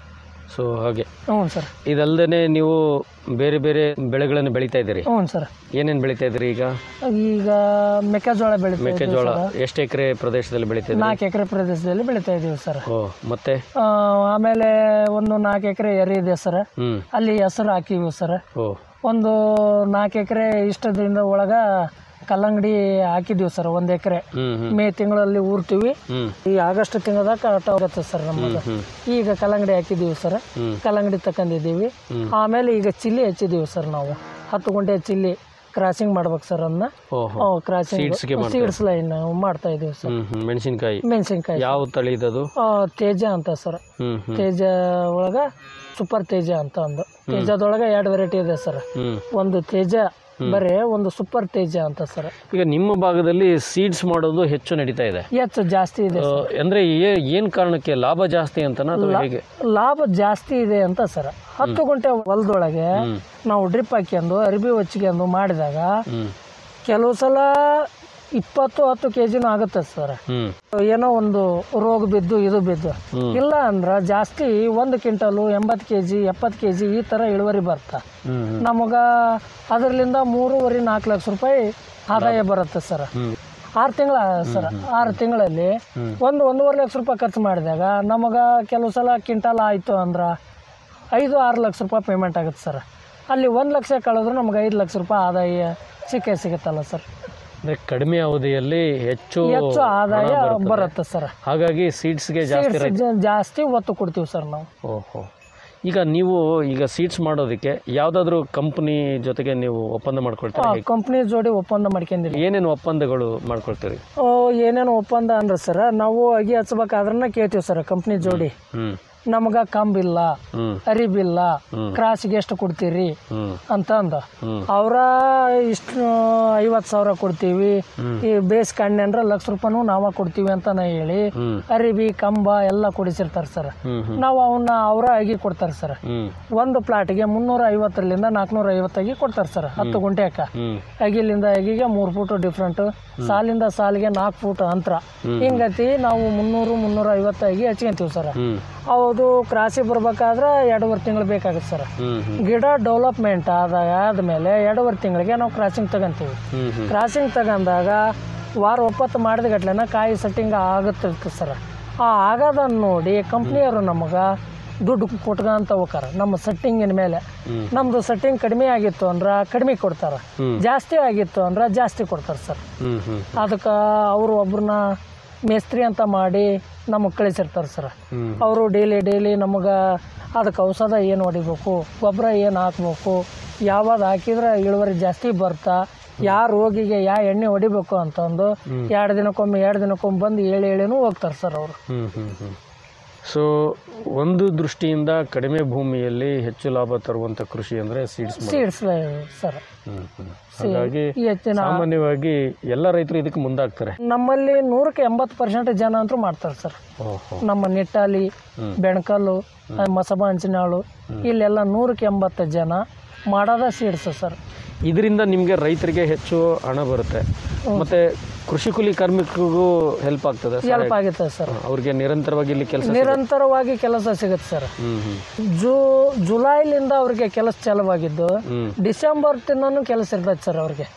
[SPEAKER 7] ಸೊ ಹಾಗೆ
[SPEAKER 9] ಹ್ಞೂ ಸರ್
[SPEAKER 7] ಇದಲ್ಲದೆ ನೀವು ಬೇರೆ ಬೇರೆ ಬೆಳೆಗಳನ್ನು ಬೆಳೀತಾ ಇದ್ದೀರಿ
[SPEAKER 9] ಹ್ಞೂ ಸರ್
[SPEAKER 7] ಏನೇನು ಬೆಳೀತಾ ಇದ್ದೀರಿ ಈಗ
[SPEAKER 9] ಈಗ ಮೆಕ್ಕೆಜೋಳ ಬೆಳಿತಾ ಇದ್ದೀವಿ
[SPEAKER 7] ಮೆಕ್ಕೆಜೋಳ
[SPEAKER 9] ಸರ್
[SPEAKER 7] ಎಷ್ಟು ಎಕರೆ ಪ್ರದೇಶದಲ್ಲಿ ಬೆಳೀತಾ ಇದ್ದೀರಿ
[SPEAKER 9] ನಾಲ್ಕು ಎಕರೆ ಪ್ರದೇಶದಲ್ಲಿ ಬೆಳಿತಾ ಇದ್ದೀವಿ ಸರ್
[SPEAKER 7] ಓ ಮತ್ತೆ
[SPEAKER 9] ಆ, ಆಮೇಲೆ ಒಂದು ನಾಲ್ಕು ಎಕರೆ ಎರೆ ಇದೆ ಸರ್
[SPEAKER 7] ಹ್ಞೂ
[SPEAKER 9] ಅಲ್ಲಿ ಹೆಸರು ಹಾಕಿವಿ ಸರ್
[SPEAKER 7] ಓ
[SPEAKER 9] ಒಂದು ನಾಲ್ಕು ಎಕರೆ ಇಷ್ಟದಿಂದ ಒಳಗ ಕಲ್ಲಂಗಡಿ ಹಾಕಿದೀವಿ ಸರ್ ಒಂದು ಎಕರೆ
[SPEAKER 7] ಹ್ಞೂ ಹ್ಞೂ
[SPEAKER 9] ಮೇ ತಿಂಗಳಲ್ಲಿ ಊರ್ತೀವಿ
[SPEAKER 7] ಹ್ಞೂ
[SPEAKER 9] ಈ ಆಗಸ್ಟ್ ತಿಂಗಳದಾಗ ಕರೆಕ್ಟ್ ಆಗುತ್ತೆ ಸರ್ ನಮ್ಮದು ಈಗ ಕಲ್ಲಂಗಡಿ ಹಾಕಿದೀವಿ ಸರ್ ಕಲ್ಲಂಗಡಿ ತಕೊಂಡಿದ್ದೀವಿ ಆಮೇಲೆ ಈಗ ಚಿಲ್ಲಿ ಹಚ್ಚಿದೀವಿ ಸರ್ ನಾವು ಹತ್ತು ಗುಂಟೆ ಚಿಲ್ಲಿ ಕ್ರಾಸಿಂಗ್ ಮಾಡ್ಬೇಕು ಸರ್ ಅದನ್ನ
[SPEAKER 7] ಓಹೋ
[SPEAKER 9] ಕ್ರಾಸಿಂಗ್
[SPEAKER 7] Seedsಗೆ ಮಾಡ್ತಾ
[SPEAKER 9] ಸೀಡ್ಸ್ ಲೈನ್ ಮಾಡ್ತಾ ಇದೀವಿ ಸರ್
[SPEAKER 7] ಹ್ಞೂ ಹ್ಞೂ ಮೆಣಸಿನ್ಕಾಯಿ
[SPEAKER 9] ಮೆಣಸಿನ್ಕಾಯಿ
[SPEAKER 7] ಯಾವ ತಳಿ ಇದದು
[SPEAKER 9] ತೇಜ ಅಂತ ಸರ್
[SPEAKER 7] ಹ್ಞೂ ಹ್ಞೂ
[SPEAKER 9] ತೇಜ ಒಳಗ ಸೂಪರ್ ತೇಜ ಅಂತ ಒಂದು ತೇಜದೊಳಗೆ ಎರಡು ವೆರೈಟಿ ಇದೆ ಸರ್
[SPEAKER 7] ಹ್ಞೂ
[SPEAKER 9] ಒಂದು ತೇಜ ಬರೇ ಒಂದು ಸೂಪರ್ ತೇಜ ಅಂತ ಸರ್
[SPEAKER 7] ಈಗ ನಿಮ್ಮ ಭಾಗದಲ್ಲಿ ಸೀಡ್ಸ್ ಮಾಡೋದು ಹೆಚ್ಚು ನಡೀತಾ ಇದೆ
[SPEAKER 9] ಹೆಚ್ಚು ಜಾಸ್ತಿ ಇದೆ
[SPEAKER 7] ಆ, ಅಂದ್ರೆ ಏ- ಏನ್ ಕಾರಣಕ್ಕೆ ಲಾಭ ಜಾಸ್ತಿ ಅಂತನಾ ಅಥವಾ ಹೇಗೆ
[SPEAKER 9] ಲಾಭ ಜಾಸ್ತಿ ಇದೆ ಅಂತ ಸರ್ ಹತ್ತು ಗಂಟೆ ಹೊಲದೊಳಗೆ ನಾವು ಡ್ರಿಪ್ ಹಾಕ್ಯಂದು ಅರಿಬಿ ಹೊಚ್ಕೊಂಡು ಮಾಡಿದಾಗ
[SPEAKER 7] ಹ್ಮ್
[SPEAKER 9] ಕೆಲವು ಸಲ ಇಪ್ಪತ್ತು ಹತ್ತು ಕೆ ಜಿನೂ ಆಗುತ್ತೆ ಸರ್
[SPEAKER 7] ಹ್ಮ್
[SPEAKER 9] ಏನೋ ಒಂದು ರೋಗ ಬಿದ್ದು ಇದು ಬಿದ್ದು
[SPEAKER 7] ಹ್ಮ್.
[SPEAKER 9] ಇಲ್ಲ ಅಂದ್ರೆ ಜಾಸ್ತಿ ಒಂದು ಕ್ವಿಂಟಲು ಎಂಬತ್ತು ಕೆ ಜಿ ಎಪ್ಪತ್ತು ಕೆ ಜಿ ಈ ಥರ ಇಳುವರಿ ಬರ್ತಾ
[SPEAKER 7] ಹ್ಮ್ ಹ್ಮ್
[SPEAKER 9] ನಮಗೆ ಅದರಿಂದ ಮೂರುವರೆ ನಾಲ್ಕು ಲಕ್ಷ ರೂಪಾಯಿ ಆದಾಯ ಬರುತ್ತೆ ಸರ್
[SPEAKER 7] ಹ್ಮ್
[SPEAKER 9] ಆರು ತಿಂಗಳ ಸರ್ ಆರು ತಿಂಗಳಲ್ಲಿ ಒಂದು ಒಂದೂವರೆ ಲಕ್ಷ ರೂಪಾಯಿ ಖರ್ಚು ಮಾಡಿದಾಗ ನಮಗೆ ಕೆಲವು ಸಲ ಕ್ವಿಂಟಾಲ್ ಆಯಿತು ಅಂದ್ರೆ ಐದು ಆರು ಲಕ್ಷ ರೂಪಾಯಿ ಪೇಮೆಂಟ್ ಆಗುತ್ತೆ ಸರ್ ಅಲ್ಲಿ ಒಂದು ಲಕ್ಷ ಕಳೆದ್ರು ನಮ್ಗೆ ಐದು ಲಕ್ಷ ರೂಪಾಯಿ ಆದಾಯ ಸಿಕ್ಕೇ ಸಿಗುತ್ತಲ್ಲ ಸರ್
[SPEAKER 7] ಅಂದ್ರೆ ಕಡಿಮೆ ಅವಧಿಯಲ್ಲಿ ಹೆಚ್ಚು
[SPEAKER 9] ಹೆಚ್ಚು ಆದಾಯ
[SPEAKER 7] ಹಣ ಬರುತ್ತದೆ.
[SPEAKER 9] ಬರುತ್ತೆ ಸರ್
[SPEAKER 7] ಹಾಗಾಗಿ ಸೀಡ್ಸ್ಗೆ ಜಾಸ್ತಿ ರೈತ
[SPEAKER 9] Seeds ಜಾಸ್ತಿ ಒತ್ತು ಕೊಡ್ತೀವಿ ಸರ್ ನಾವು
[SPEAKER 7] ಓಹೋ ಈಗ ನೀವು ಈಗ ಸೀಡ್ಸ್ ಮಾಡೋದಕ್ಕೆ ಯಾವ್ದಾದ್ರು ಕಂಪನಿ ಜೊತೆಗೆ ನೀವು ಒಪ್ಪಂದ ಮಾಡ್ಕೊಳ್ತೀರಿ ಹೇಗೆ?
[SPEAKER 9] ಕಂಪ್ನಿ ಜೋಡಿ ಒಪ್ಪಂದ ಮಾಡ್ಕೊಂಡಿರಿ
[SPEAKER 7] ಏನೇನು ಒಪ್ಪಂದಗಳು ಮಾಡ್ಕೊಳ್ತೀರಿ
[SPEAKER 9] ಏನೇನು ಒಪ್ಪಂದ ಅಂದ್ರೆ ಸರ್ ನಾವು ಅಗಿ ಹಚ್ಬೇಕಾದ್ರನ್ನ ಕೇಳ್ತೀವಿ ಸರ್ ಕಂಪ್ನಿ ಜೋಡಿ
[SPEAKER 7] ಹ್ಮ್
[SPEAKER 9] ನಮ್ಗೆ ಕಂಬಿಲ್ಲ
[SPEAKER 7] ಹ್ಮ್
[SPEAKER 9] ಅರಿಬಿಲ್ಲ ಕ್ರಾಸಿಗೆ ಎಷ್ಟು ಕೊಡ್ತೀರಿ
[SPEAKER 7] ಹ್ಮ್
[SPEAKER 9] ಅಂತ ಅಂದ
[SPEAKER 7] ಹ್ಮ್.
[SPEAKER 9] ಅವರ ಇಷ್ಟು ಐವತ್ತು ಸಾವಿರ ಕೊಡ್ತೀವಿ ಈ ಬೇಸ್ ಕಣ್ಣೆ ಅಂದ್ರೆ ಲಕ್ಷ ರೂಪಾಯಿನೂ ನಾವ ಕೊಡ್ತೀವಿ ಅಂತ ನಾ ಹೇಳಿ
[SPEAKER 7] ಹ್ಮ್
[SPEAKER 9] ಅರಿಬಿ ಕಂಬ ಎಲ್ಲ ಕೊಡಿಸಿರ್ತಾರೆ ಸರ್
[SPEAKER 7] ಹ್ಮ್ ಹ್ಮ್
[SPEAKER 9] ನಾವು ಅವನ್ನ ಅವರ ಅಗಿ ಕೊಡ್ತಾರೆ ಸರ್
[SPEAKER 7] ಹ್ಮ್
[SPEAKER 9] ಒಂದು ಪ್ಲಾಟ್ಗೆ ಮುನ್ನೂರ ಐವತ್ತರಿಂದ ನಾಲ್ಕುನೂರ ಐವತ್ತಾಗಿ ಕೊಡ್ತಾರೆ ಸರ್ ಹತ್ತು ಗುಂಟೆಕ
[SPEAKER 7] ಹ್ಮ್
[SPEAKER 9] ಅಗಿಲಿಂದ ಅಗಿಗೆ ಮೂರು ಫೂಟ್ ಡಿಫ್ರೆಂಟ್ ಸಾಲಿಂದ ಸಾಲಿಗೆ ನಾಲ್ಕು ಫೂಟ್ ಅಂತರ ಹಿಂಗತಿ ನಾವು ಮುನ್ನೂರು ಮುನ್ನೂರ ಐವತ್ತಾಗಿ ಹಚ್ಕೊಂತೀವಿ ಸರ್
[SPEAKER 7] ಹ್ಮ್
[SPEAKER 9] ಹೌದು ಕ್ರಾಸಿಗೆ ಬರ್ಬೇಕಾದ್ರೆ ಎರಡೂವರೆ ತಿಂಗಳು ಬೇಕಾಗುತ್ತೆ ಸರ್
[SPEAKER 7] ಹ್ಮ್ ಹ್ಮ್
[SPEAKER 9] ಗಿಡ ಡೆವಲಪ್ಮೆಂಟ್ ಆದಾಗ ಆದಮೇಲೆ ಎರಡೂವರೆ ತಿಂಗಳಿಗೆ ನಾವು ಕ್ರಾಸಿಂಗ್ ತಗೊಂತೀವಿ
[SPEAKER 7] ಹ್ಮ್ ಹ್ಮ್
[SPEAKER 9] ಕ್ರಾಸಿಂಗ್ ತಗೊಂಡಾಗ ವಾರ ಒಪ್ಪತ್ತು ಮಾಡಿದ ಗಟ್ಲೆನ ಕಾಯಿ ಸೆಟ್ಟಿಂಗ್ ಆಗುತ್ತಿರ್ತದೆ ಸರ್ ಆ ಆಗೋದನ್ನು ನೋಡಿ ಕಂಪ್ನಿಯವರು ನಮಗೆ ದುಡ್ಡು ಕೊಟ್ಕೊಂತ ಹೋಗಾರ ನಮ್ಮ ಸೆಟ್ಟಿಂಗಿನ ಮೇಲೆ ನಮ್ಮದು ಸೆಟ್ಟಿಂಗ್ ಕಡಿಮೆ ಆಗಿತ್ತು ಅಂದ್ರೆ ಕಡಿಮೆ ಕೊಡ್ತಾರೆ ಜಾಸ್ತಿ ಆಗಿತ್ತು ಅಂದ್ರೆ ಜಾಸ್ತಿ ಕೊಡ್ತಾರೆ ಸರ್
[SPEAKER 7] ಹ್ಮ್ ಹ್ಮ್
[SPEAKER 9] ಅದಕ್ಕೆ ಅವರು ಒಬ್ರನ್ನ ಮೇಸ್ತ್ರಿ ಅಂತ ಮಾಡಿ ನಮಗೆ ಕಳಿಸಿರ್ತಾರೆ ಸರ್
[SPEAKER 7] ಹ್ಮ್.
[SPEAKER 9] ಅವರು ಡೈಲಿ ಡೈಲಿ ನಮಗೆ ಅದಕ್ಕೆ ಔಷಧ ಏನು ಹೊಡಿಬೇಕು ಗೊಬ್ಬರ ಏನು ಹಾಕ್ಬೇಕು ಯಾವಾಗ ಹಾಕಿದ್ರೆ ಇಳುವರಿ ಜಾಸ್ತಿ ಬರ್ತಾ ಯಾ ರೋಗಿಗೆ ಯಾ ಎಣ್ಣೆ ಹೊಡಿಬೇಕು ಅಂತಂದು ಎರಡು ದಿನಕ್ಕೊಮ್ಮೆ ಎರಡು ದಿನಕ್ಕೊಮ್ಮೆ ಬಂದು ಹೇಳಿ ಹೇಳಿನೂ ಹೋಗ್ತಾರೆ ಸರ್ ಅವರು
[SPEAKER 7] ಹ್ಮ್ ಹ್ಮ್ ಹ್ಮ್ ಸೊ ಒಂದು ದೃಷ್ಟಿಯಿಂದ ಕಡಿಮೆ ಭೂಮಿಯಲ್ಲಿ ಹೆಚ್ಚು ಲಾಭ ತರುವಂತ ಕೃಷಿ ಅಂದ್ರೆ ಸೀಡ್ಸ್
[SPEAKER 9] ಸೀಡ್ಸ್ ಸರ್
[SPEAKER 7] ಹಾಗಾಗಿ
[SPEAKER 9] ಹೆಚ್ಚಿನ
[SPEAKER 7] ಸಾಮಾನ್ಯವಾಗಿ ಎಲ್ಲ ರೈತರು ಇದಕ್ಕೆ ಮುಂದಾಗ್ತಾರೆ
[SPEAKER 9] ನಮ್ಮಲ್ಲಿ ನೂರಕ್ಕೆ ಎಂಬತ್ತು ಪರ್ಸೆಂಟ್ ಜನ ಅಂತೂ ಮಾಡ್ತಾರೆ ಸರ್
[SPEAKER 7] ಓಹೋ
[SPEAKER 9] ನಮ್ಮ ನಿಟ್ಟಾಲಿ ಬೆಣಕಲ್ಲು ಮಸಬ ಹಂಚಿನಾಳು ಇಲ್ಲೆಲ್ಲ ನೂರಕ್ಕೆ ಎಂಬತ್ತು ಜನ ಮಾಡೋದ ಸೀಡ್ಸ್ ಸರ್
[SPEAKER 7] ಇದರಿಂದ ನಿಮಗೆ ರೈತರಿಗೆ ಹೆಚ್ಚು ಹಣ ಬರುತ್ತೆ ಮತ್ತೆ ಕೃಷಿ ಕೂಲಿ ಕಾರ್ಮಿಕರಿಗೂ ಹೆಲ್ಪ್ ಆಗ್ತದೆ ಸಹಾಯ-
[SPEAKER 9] ಹೆಲ್ಪ್ ಆಗುತ್ತೆ ಸರ್
[SPEAKER 7] ಅವ್ರಿಗೆ ನಿರಂತರವಾಗಿ ಇಲ್ಲಿ ಕೆಲಸ
[SPEAKER 9] ನಿರಂತರವಾಗಿ ಕೆಲಸ ಸಿಗುತ್ತೆ ಸರ್
[SPEAKER 7] ಹ್ಮ್ ಹ್ಮ್
[SPEAKER 9] ಜೂ ಜುಲೈಲಿಂದ ಅವ್ರಿಗೆ ಕೆಲಸ ಚಾಲುವಾಗಿದ್ದು
[SPEAKER 7] ಹ್ಮ್.
[SPEAKER 9] ಡಿಸೆಂಬರ್ ತಿನ್ನೂ ಕೆಲಸ ಇರ್ತೈತೆ ಸರ್ ಅವ್ರಿಗೆ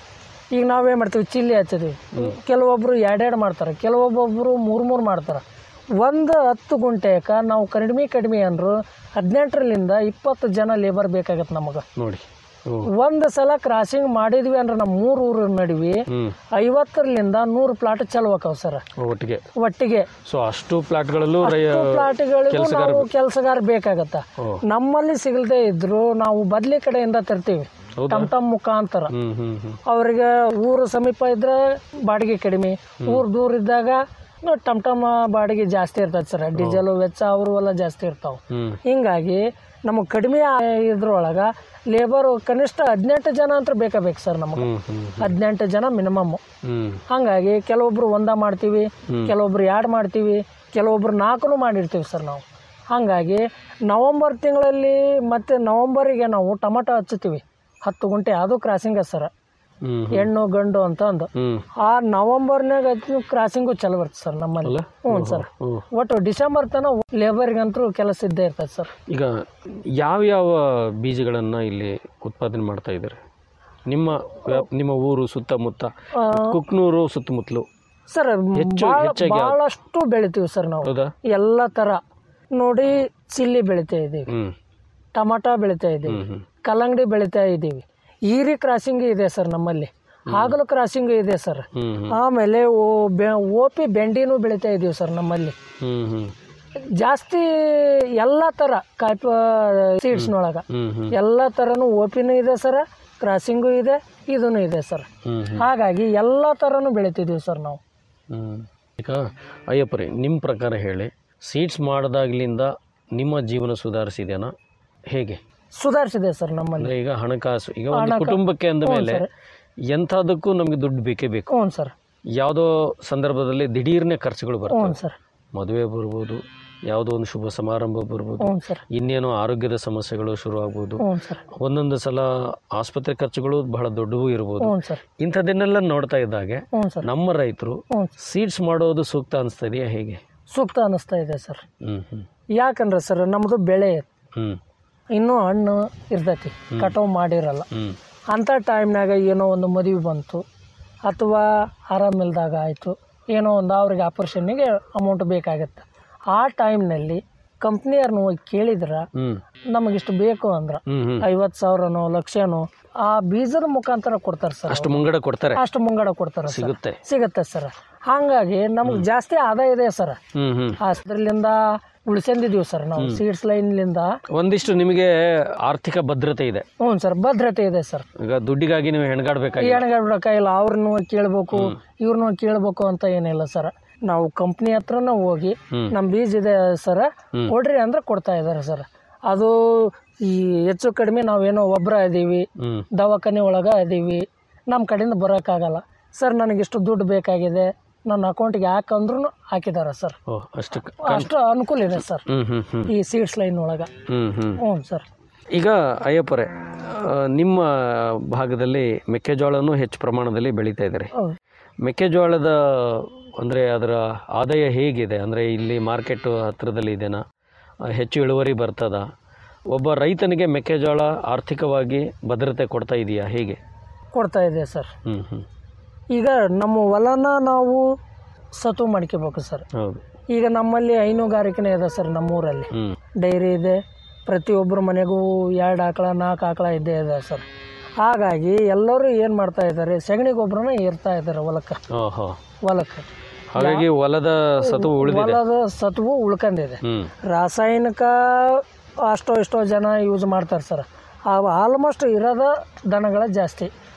[SPEAKER 9] ಈಗ ನಾವೇನು ಮಾಡ್ತೀವಿ ಚಿಲ್ಲಿ ಹಚ್ಚಿದೀವಿ ಕೆಲವೊಬ್ರು ಎರಡೆರಡು ಮಾಡ್ತಾರೆ ಕೆಲವೊಬ್ಬೊಬ್ರು ಮೂರು ಮೂರು ಮಾಡ್ತಾರೆ ಒಂದು ಹತ್ತು ಗುಂಟೆಕ ನಾವು ಕಡಿಮೆ ಕಡಿಮೆ ಅಂದ್ರು ಹದಿನೆಂಟರಿಂದ ಇಪ್ಪತ್ತು ಜನ ಲೇಬರ್ ಬೇಕಾಗತ್ತೆ ನಮಗೆ
[SPEAKER 7] ನೋಡಿ ಓ
[SPEAKER 9] ಒಂದು ಸಲ ಕ್ರಾಸಿಂಗ್ ಮಾಡಿದ್ವಿ ಅಂದ್ರೆ ನಮ್ಮ ಮೂರು ಊರ ನಡುವೆ
[SPEAKER 7] ಹ್ಮ್
[SPEAKER 9] ಐವತ್ತರಿಂದ ನೂರು ಪ್ಲಾಟ್ ಚಾಲು ಆಕಾವ್ ಸರ್
[SPEAKER 7] ಒಟ್ಟಿಗೆ
[SPEAKER 9] ಒಟ್ಟಿಗೆ
[SPEAKER 7] ಸೊ ಅಷ್ಟು ಪ್ಲಾಟ್ಗಳಲ್ಲೂ ರೈ
[SPEAKER 9] ಪ್ಲಾಟ್ಗಳಿಗೂ ನಾವು ಕೆಲಸಗಾರ ಬೇಕಾಗತ್ತ
[SPEAKER 7] ಓ.
[SPEAKER 9] ನಮ್ಮಲ್ಲಿ ಸಿಗಲ್ದೇ ಇದ್ರು ನಾವು ಬದ್ಲಿ ಕಡೆಯಿಂದ ತರ್ತೀವಿ
[SPEAKER 7] ಹೌದಾ?
[SPEAKER 9] ಟಮ್ ಟಮ್ ಮುಖಾಂತರ
[SPEAKER 7] ಹ್ಮ್ ಹ್ಮ್ ಹ್ಮ್
[SPEAKER 9] ಅವ್ರಿಗೆ ಊರು ಸಮೀಪ ಇದ್ರೆ ಬಾಡಿಗೆ ಕಡಿಮೆ ಊರು ದೂರ ಇದ್ದಾಗ ನಾವು ಟಮ್ ಟಮ್ ಬಾಡಿಗೆ ಜಾಸ್ತಿ ಇರ್ತೈತೆ ಸರ್ ಡೀಸೆಲ್ ವೆಚ್ಚ ಅವರು ಎಲ್ಲ ಜಾಸ್ತಿ ಇರ್ತಾವೆ
[SPEAKER 7] ಹ್ಮ್
[SPEAKER 9] ಹಿಂಗಾಗಿ ನಮಗೆ ಕಡಿಮೆ ಇದ್ರೊಳಗ ಲೇಬರ್ ಕನಿಷ್ಠ ಹದಿನೆಂಟು ಜನ ಅಂತ ಬೇಕೇ ಬೇಕು ಸರ್ ನಮಗೆ
[SPEAKER 7] ಹ್ಮ್ ಹ್ಮ್
[SPEAKER 9] ಹದಿನೆಂಟು ಜನ ಮಿನಿಮಮ್
[SPEAKER 7] ಹ್ಮ್
[SPEAKER 9] ಹಂಗಾಗಿ ಕೆಲವೊಬ್ರು ಒಂದ ಮಾಡ್ತೀವಿ ಕೆಲವೊಬ್ರು ಎರಡು ಮಾಡ್ತೀವಿ ಕೆಲವೊಬ್ರು ನಾಲ್ಕು ಮಾಡಿರ್ತೀವಿ ಸರ್ ನಾವು ಹಾಗಾಗಿ ನವಂಬರ್ ತಿಂಗಳಲ್ಲಿ ಮತ್ತೆ ನವಂಬರಿಗೆ ನಾವು ಟೊಮಟೊ ಹಚ್ಚುತ್ತೀವಿ ಹತ್ತು ಗುಂಟೆ ಅದು ಕ್ರಾಸಿಂಗ ಸರ್
[SPEAKER 7] ಹ್ಮ್
[SPEAKER 9] ಹೆಣ್ಣು ಗಂಡು ಅಂತ ಅಂದು
[SPEAKER 7] ಹ್ಮ್
[SPEAKER 9] ಆ ನವಂಬರ್ನಾಗ ಹಚ್ಚಿ ಕ್ರಾಸಿಂಗು ಚಲೋ ಬರ್ತದೆ ಸರ್ ನಮ್ಮಲ್ಲಿ ಹ್ಞೂ ಸರ್
[SPEAKER 7] ಓ
[SPEAKER 9] ಒಟ್ಟು ಡಿಸೆಂಬರ್ ತನಕ ಲೇಬರ್ಗಂತೂ ಕೆಲಸ ಇದ್ದೇ ಇರ್ತದೆ ಸರ್
[SPEAKER 7] ಈಗ ಯಾವ ಯಾವ ಬೀಜಗಳನ್ನ ಇಲ್ಲಿ ಉತ್ಪಾದನೆ ಮಾಡ್ತಾ ಇದ್ದಾರೆ ನಿಮ್ಮ ವ್ಯಾಪ್- ನಿಮ್ಮ ಊರು ಸುತ್ತಮುತ್ತ ಕುಕ್ನೂರು ಸುತ್ತಮುತ್ತಲು
[SPEAKER 9] ಸರ್
[SPEAKER 7] ಹೆಚ್ಚು-
[SPEAKER 9] ಭಾಳ
[SPEAKER 7] ಹೆಚ್ಚಾಗಿ ಯಾವ್ದು?
[SPEAKER 9] ಭಾಳಷ್ಟು ಬೆಳಿತೀವಿ ಸರ್ ನಾವು
[SPEAKER 7] ಹೌದಾ
[SPEAKER 9] ಎಲ್ಲ ಥರ ನೋಡಿ ಚಿಲ್ಲಿ ಬೆಳಿತಾ ಇದ್ದೀವಿ
[SPEAKER 7] ಹ್ಮ್
[SPEAKER 9] ಟಮಾಟ ಬೆಳಿತಾ ಇದ್ದೀವಿ ಕಲ್ಲಂಗಡಿ ಬೆಳಿತಾ ಇದ್ದೀವಿ ಈರಿ ಕ್ರಾಸಿಂಗ್ ಇದೆ ಸರ್ ನಮ್ಮಲ್ಲಿ ಹಾಗಲು ಕ್ರಾಸಿಂಗ್ ಇದೆ ಸರ್
[SPEAKER 7] ಹ್ಮ್ ಹ್ಮ್
[SPEAKER 9] ಆಮೇಲೆ ಓ ಬೆ- ಓಪಿ ಬೆಂಡಿನೂ ಬೆಳಿತಾ ಇದ್ದೀವಿ ಸರ್ ನಮ್ಮಲ್ಲಿ
[SPEAKER 7] ಹ್ಮ್ ಹ್ಮ್
[SPEAKER 9] ಜಾಸ್ತಿ ಎಲ್ಲ ಥರ ಕಾಯ್ಪ ಸೀಡ್ಸ್ನೊಳಗೆ
[SPEAKER 7] ಹ್ಮ್ ಹ್ಮ್
[SPEAKER 9] ಎಲ್ಲ ಥರನೂ ಓಪಿನೂ ಇದೆ ಸರ್ ಕ್ರಾಸಿಂಗು ಇದೆ ಇದೂ ಇದೆ ಸರ್
[SPEAKER 7] ಹ್ಮ್ ಹ್ಮ್
[SPEAKER 9] ಹಾಗಾಗಿ ಎಲ್ಲ ಥರನೂ ಬೆಳಿತಿದ್ದೀವಿ ಸರ್ ನಾವು
[SPEAKER 7] ಹ್ಮ್. ಈಗ ಅಯ್ಯಪ್ಪರೇ ನಿಮ್ಮ ಪ್ರಕಾರ ಹೇಳಿ ಸೀಡ್ಸ್ ಮಾಡಿದಾಗ್ಲಿಂದ ನಿಮ್ಮ ಜೀವನ ಸುಧಾರಿಸಿದೆನಾ ಹೇಗೆ
[SPEAKER 9] ಸುಧಾರಿಸಿದೆ ಸರ್ ನಮ್ಮಲ್ಲಿ
[SPEAKER 7] ಅಂದ್ರೆ ಈಗ ಹಣಕಾಸು ಈಗ ಒಂದು ಕುಟುಂಬಕ್ಕೆ ಅಂದ ಮೇಲೆ ಎಂಥದಕ್ಕೂ ನಮಗೆ ದುಡ್ಡು ಬೇಕೇ ಬೇಕು
[SPEAKER 9] ಹ್ಞೂ ಸರ್
[SPEAKER 7] ಯಾವುದೋ ಸಂದರ್ಭದಲ್ಲಿ ದಿಢೀರ್ನೆ ಖರ್ಚುಗಳು
[SPEAKER 9] ಹ್ಞೂ
[SPEAKER 7] ಬರ್ತವೆ
[SPEAKER 9] ಸರ್
[SPEAKER 7] ಮದುವೆ ಬರ್ಬೋದು ಯಾವುದೋ ಒಂದು ಶುಭ ಸಮಾರಂಭ ಬರ್ಬೋದು
[SPEAKER 9] ಹ್ಞೂ ಸರ್
[SPEAKER 7] ಇನ್ನೇನೋ ಆರೋಗ್ಯದ ಸಮಸ್ಯೆಗಳು ಶುರು ಆಗ್ಬೋದು
[SPEAKER 9] ಹ್ಞೂ ಸರ್
[SPEAKER 7] ಒಂದೊಂದು ಸಲ ಆಸ್ಪತ್ರೆ ಖರ್ಚುಗಳು ಬಹಳ ದೊಡ್ಡವು ಇರ್ಬೋದು
[SPEAKER 9] ಹ್ಞೂ ಸರ್
[SPEAKER 7] ಇಂಥದ್ದನ್ನೆಲ್ಲ ನೋಡ್ತಾ ಇದ್ದಾಗೆ
[SPEAKER 9] ಹ್ಞೂ ಸರ್
[SPEAKER 7] ನಮ್ಮ ರೈತರು
[SPEAKER 9] ಹ್ಞೂ
[SPEAKER 7] ಸೀಡ್ಸ್ ಮಾಡೋದು ಸೂಕ್ತ ಅನಿಸ್ತಾ ಇದೆಯಾ ಹೇಗೆ
[SPEAKER 9] ಸೂಕ್ತ ಅನ್ನಿಸ್ತಾ ಇದೆ ಸರ್
[SPEAKER 7] ಹ್ಮ್ ಹ್ಮ್
[SPEAKER 9] ಯಾಕಂದ್ರೆ ಸರ್ ನಮ್ಮದು ಬೆಳೆ
[SPEAKER 7] ಹ್ಮ್
[SPEAKER 9] ಇನ್ನೂ ಹಣ್ಣು ಇರ್ತೈತಿ ಕಟಾವು ಮಾಡಿರಲ್ಲ
[SPEAKER 7] ಹ್ಮ್
[SPEAKER 9] ಅಂಥ ಟೈಮ್ನಾಗ ಏನೋ ಒಂದು ಮದುವೆ ಬಂತು ಅಥವಾ ಆರಾಮಿಲ್ದಾಗ ಆಯಿತು ಏನೋ ಒಂದು ಅವ್ರಿಗೆ ಆಪರೇಷನ್ನಿಗೆ ಅಮೌಂಟ್ ಬೇಕಾಗತ್ತೆ ಆ ಟೈಮ್ನಲ್ಲಿ ಕಂಪ್ನಿಯವ್ರನ್ನ ಹೋಗಿ ಕೇಳಿದ್ರೆ
[SPEAKER 7] ಹ್ಮ್
[SPEAKER 9] ನಮಗಿಷ್ಟು ಬೇಕು ಅಂದ್ರೆ
[SPEAKER 7] ಹ್ಮ್ ಹ್ಮ್
[SPEAKER 9] ಐವತ್ತು ಸಾವಿರನೋ ಲಕ್ಷನೋ ಆ ಬೀಜದ ಮುಖಾಂತರ ಕೊಡ್ತಾರೆ ಸರ್
[SPEAKER 7] ಅಷ್ಟು ಮುಂಗಡ ಕೊಡ್ತಾರೆ
[SPEAKER 9] ಅಷ್ಟು ಮುಂಗಡ ಕೊಡ್ತಾರೆ ಸರ್
[SPEAKER 7] ಸಿಗುತ್ತೆ
[SPEAKER 9] ಸಿಗುತ್ತೆ ಸರ್ ಹಾಗಾಗಿ ನಮ್ಗೆ ಜಾಸ್ತಿ ಆದಾಯ ಇದೆ ಸರ್
[SPEAKER 7] ಹ್ಮ್ ಹ್ಮ್
[SPEAKER 9] ಅದ್ರಲ್ಲಿಂದ ಉಳ್ಸಂದಿದೀವಿ ಸರ್ ನಾವು ಸೀಡ್ಸ್ ಲೈನ್ಲಿಂದ
[SPEAKER 7] ಒಂದಿಷ್ಟು ನಿಮಗೆ ಆರ್ಥಿಕ ಭದ್ರತೆ ಇದೆ
[SPEAKER 9] ಹ್ಞೂ ಸರ್ ಭದ್ರತೆ ಇದೆ ಸರ್
[SPEAKER 7] ಈಗ ದುಡ್ಡಿಗಾಗಿ ನೀವು ಹೆಣ್ಗಾಡ್ಬೇಕಾಗಿ
[SPEAKER 9] ಏಣಗಾಡ್ಬಿಡಕ್ಕಾಗಿಲ್ಲ ಅವ್ರನ್ನೂ ಕೇಳಬೇಕು ಇವ್ರನ್ನೂ ಕೇಳಬೇಕು ಅಂತ ಏನಿಲ್ಲ ಸರ್ ನಾವು ಕಂಪ್ನಿ ಹತ್ರನ ಹೋಗಿ ನಮ್ಮ ಬೀಜ ಇದೆ ಸರ್ ಕೊಡ್ರಿ ಅಂದ್ರೆ ಕೊಡ್ತಾ ಇದ್ದಾರೆ ಸರ್ ಅದು ಈ ಹೆಚ್ಚು ಕಡಿಮೆ ನಾವೇನೋ ಒಬ್ಬರ ಇದೀವಿ
[SPEAKER 7] ಹ್ಮ್
[SPEAKER 9] ದವಾಖಾನೆ ಒಳಗೆ ಇದೀವಿ ನಮ್ಮ ಕಡೆಯಿಂದ ಬರೋಕ್ಕಾಗಲ್ಲ ಸರ್ ನನಗಿಷ್ಟು ದುಡ್ಡು ಬೇಕಾಗಿದೆ ನನ್ನ ಅಕೌಂಟಿಗೆ ಹಾಕಂದ್ರೂ ಹಾಕಿದ್ದಾರೆ ಸರ್
[SPEAKER 7] ಓ ಅಷ್ಟು
[SPEAKER 9] ಅಷ್ಟು ಅನುಕೂಲ ಇದೆ ಸರ್
[SPEAKER 7] ಹ್ಮ್ ಹ್ಮ್ ಹ್ಮ್
[SPEAKER 9] ಈ ಸೀಡ್ಸ್ ಲೈನ್ ಒಳಗೆ
[SPEAKER 7] ಹ್ಮ್ ಹ್ಮ್
[SPEAKER 9] ಹ್ಞೂ ಸರ್
[SPEAKER 7] ಈಗ ಅಯ್ಯಪ್ಪರೇ ಆ, ನಿಮ್ಮ ಭಾಗದಲ್ಲಿ ಮೆಕ್ಕೆಜೋಳನೂ ಹೆಚ್ಚು ಪ್ರಮಾಣದಲ್ಲಿ ಬೆಳೀತಾ ಇದ್ದಾರೆ
[SPEAKER 9] ಹೌದು
[SPEAKER 7] ಮೆಕ್ಕೆಜೋಳದ ಅಂದರೆ ಅದರ ಆದಾಯ ಹೇಗಿದೆ ಅಂದರೆ ಇಲ್ಲಿ ಮಾರ್ಕೆಟು ಹತ್ತಿರದಲ್ಲಿ ಇದೆನಾ ಆ, ಹೆಚ್ಚು ಇಳುವರಿ ಬರ್ತದ ಒಬ್ಬ ರೈತನಿಗೆ ಮೆಕ್ಕೆಜೋಳ ಆರ್ಥಿಕವಾಗಿ ಭದ್ರತೆ ಕೊಡ್ತಾ ಇದೆಯಾ ಹೇಗೆ
[SPEAKER 9] ಕೊಡ್ತಾ ಇದೆ ಸರ್
[SPEAKER 7] ಹ್ಞೂ ಹ್ಞೂ
[SPEAKER 9] ಈಗ ನಮ್ಮ ಹೊಲನ ನಾವು ಸತು ಮಾಡ್ಕೋಬೇಕು ಸರ್
[SPEAKER 7] ಹೌದು
[SPEAKER 9] ಈಗ ನಮ್ಮಲ್ಲಿ ಹೈನುಗಾರಿಕೆನೇ ಇದೆ ಸರ್ ನಮ್ಮೂರಲ್ಲಿ
[SPEAKER 7] ಹ್ಞೂ
[SPEAKER 9] ಡೈರಿ ಇದೆ ಪ್ರತಿಯೊಬ್ಬರ ಮನೆಗೂ ಎರಡು ಆಕಳ ನಾಲ್ಕು ಆಕಳ ಇದ್ದೇ ಇದೆ ಸರ್ ಹಾಗಾಗಿ ಎಲ್ಲರೂ ಏನು ಮಾಡ್ತಾ ಇದ್ದಾರೆ ಸಗಣಿ ಗೊಬ್ಬರನ ಏರ್ತಾ ಇದ್ದಾರೆ ಹೊಲಕ್ಕೆ
[SPEAKER 7] ಓಹೋ
[SPEAKER 9] ಹೊಲಕ್ಕೆ
[SPEAKER 7] ಹಾಗಾಗಿ ಹೊಲದ ಸತ್ವ ಉಳಿದಿದೆ
[SPEAKER 9] ಹೊಲದ ಸತ್ವು ಉಳ್ಕೊಂಡಿದೆ
[SPEAKER 7] ಹ್ಞೂ
[SPEAKER 9] ರಾಸಾಯನಿಕ ಅಷ್ಟೋ ಇಷ್ಟೋ ಜನ ಯೂಸ್ ಮಾಡ್ತಾರೆ ಸರ್ ಆಲ್ಮೋಸ್ಟ್ ಇರೋದ ದನಗಳ ಜಾಸ್ತಿ